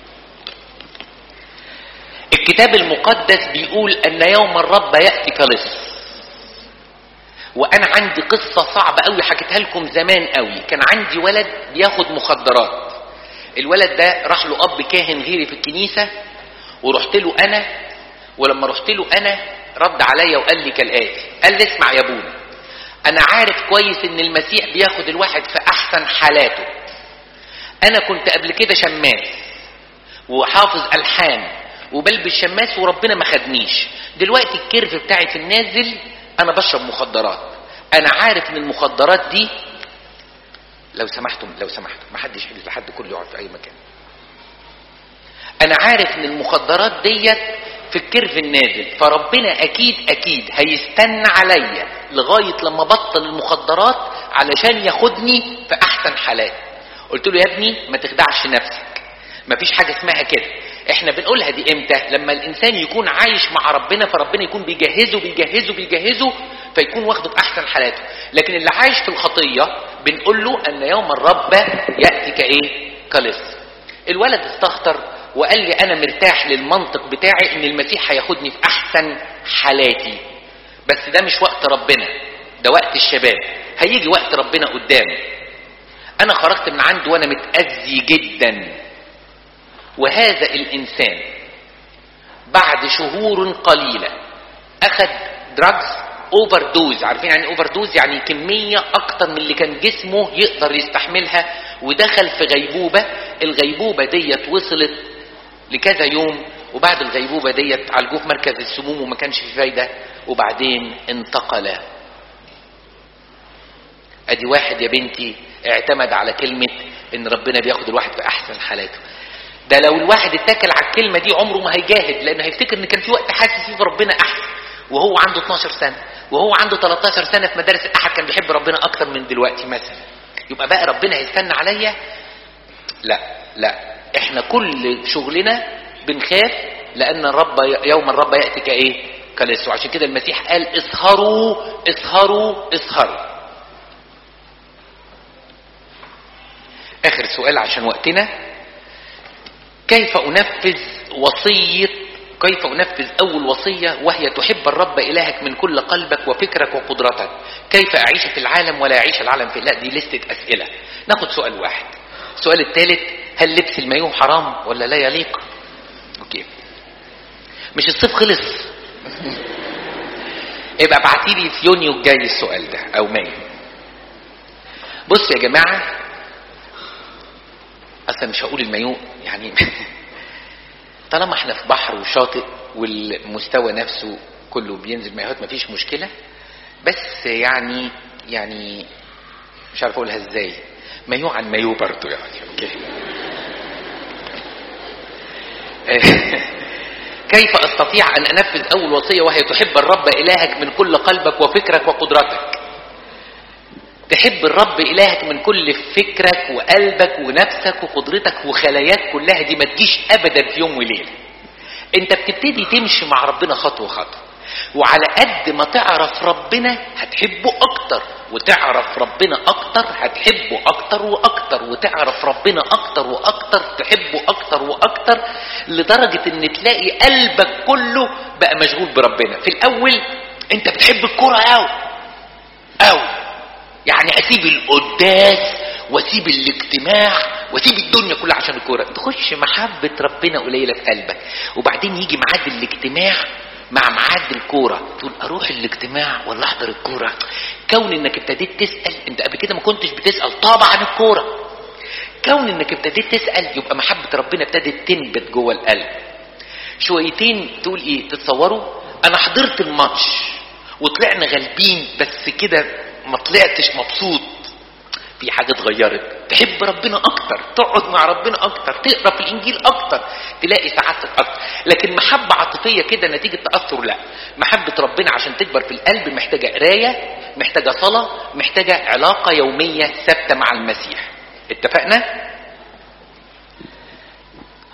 الكتاب المقدس بيقول ان يوم الرب ياتي كلص وانا عندي قصة صعبة قوي حكيتها لكم زمان قوي كان عندي ولد بياخد مخدرات الولد ده راح له اب كاهن غيري في الكنيسة ورحت له انا ولما رحت له انا رد عليا وقال لي كالاتي قال لي اسمع يا ابونا انا عارف كويس ان المسيح بياخد الواحد في احسن حالاته انا كنت قبل كده شماس وحافظ الحان وبلبس شماس وربنا ما خدنيش دلوقتي الكيرف بتاعي في النازل انا بشرب مخدرات انا عارف ان المخدرات دي لو سمحتم لو سمحتم ما حدش يحجز لحد كله يقعد في اي مكان انا عارف ان المخدرات ديت في الكيرف النازل فربنا اكيد اكيد هيستنى عليا لغايه لما بطل المخدرات علشان ياخدني في احسن حالات قلت له يا ابني ما تخدعش نفسك مفيش حاجه اسمها كده احنا بنقولها دي امتى لما الانسان يكون عايش مع ربنا فربنا يكون بيجهزه بيجهزه بيجهزه فيكون واخده في احسن حالاته لكن اللي عايش في الخطيه بنقول له ان يوم الرب ياتي كايه كلص الولد استخطر وقال لي انا مرتاح للمنطق بتاعي ان المسيح هياخدني في احسن حالاتي بس ده مش وقت ربنا ده وقت الشباب هيجي وقت ربنا قدام انا خرجت من عنده وانا متاذي جدا وهذا الانسان بعد شهور قليله اخذ دراجز اوفر دوز عارفين يعني اوفر دوز يعني كميه اكتر من اللي كان جسمه يقدر يستحملها ودخل في غيبوبه الغيبوبه ديت وصلت لكذا يوم وبعد الغيبوبه ديت عالجوه في مركز السموم وما كانش في فايده وبعدين انتقل ادي واحد يا بنتي اعتمد على كلمه ان ربنا بياخد الواحد في احسن حالاته ده لو الواحد اتكل على الكلمه دي عمره ما هيجاهد لانه هيفتكر ان كان في وقت حاسس فيه بربنا احسن وهو عنده 12 سنه وهو عنده 13 سنه في مدارس الاحد كان بيحب ربنا اكتر من دلوقتي مثلا يبقى بقى ربنا هيستنى عليا لا لا احنا كل شغلنا بنخاف لان الرب يوم الرب ياتي كايه كلص وعشان كده المسيح قال اسهروا اسهروا اسهروا اخر سؤال عشان وقتنا كيف انفذ وصيه كيف انفذ اول وصيه وهي تحب الرب الهك من كل قلبك وفكرك وقدرتك كيف اعيش في العالم ولا يعيش العالم في لا دي لستة اسئله ناخد سؤال واحد السؤال الثالث هل لبس المايوه حرام ولا لا يليق اوكي مش الصيف خلص يبقى ابعتي لي في يونيو الجاي السؤال ده او مايو بص يا جماعه اصلا مش هقول المايو يعني طالما احنا في بحر وشاطئ والمستوى نفسه كله بينزل مايوهات مفيش مشكله بس يعني يعني مش عارف اقولها ازاي مايو عن مايو برضه يعني اوكي كيف استطيع ان انفذ اول وصيه وهي تحب الرب الهك من كل قلبك وفكرك وقدرتك تحب الرب الهك من كل فكرك وقلبك ونفسك وقدرتك وخلاياك كلها دي ما تجيش ابدا في يوم وليله انت بتبتدي تمشي مع ربنا خطوه خطوه وعلى قد ما تعرف ربنا هتحبه اكتر وتعرف ربنا اكتر هتحبه اكتر واكتر وتعرف ربنا اكتر واكتر تحبه اكتر واكتر لدرجة ان تلاقي قلبك كله بقى مشغول بربنا في الاول انت بتحب الكرة قوي قوي يعني اسيب القداس واسيب الاجتماع واسيب الدنيا كلها عشان الكوره تخش محبه ربنا قليله في قلبك وبعدين يجي ميعاد الاجتماع مع ميعاد الكوره تقول اروح الاجتماع ولا احضر الكوره كون انك ابتديت تسال انت قبل كده ما كنتش بتسال طبعا الكوره كون انك ابتديت تسال يبقى محبه ربنا ابتدت تنبت جوه القلب شويتين تقول ايه تتصوروا انا حضرت الماتش وطلعنا غالبين بس كده ما طلعتش مبسوط في حاجة اتغيرت تحب ربنا اكتر تقعد مع ربنا اكتر تقرا في الانجيل اكتر تلاقي سعادتك اكتر لكن محبة عاطفية كده نتيجة تأثر لا محبة ربنا عشان تكبر في القلب محتاجة قراية محتاجة صلاة محتاجة علاقة يومية ثابتة مع المسيح اتفقنا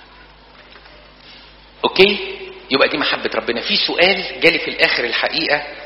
اوكي يبقى دي محبة ربنا في سؤال جالي في الاخر الحقيقة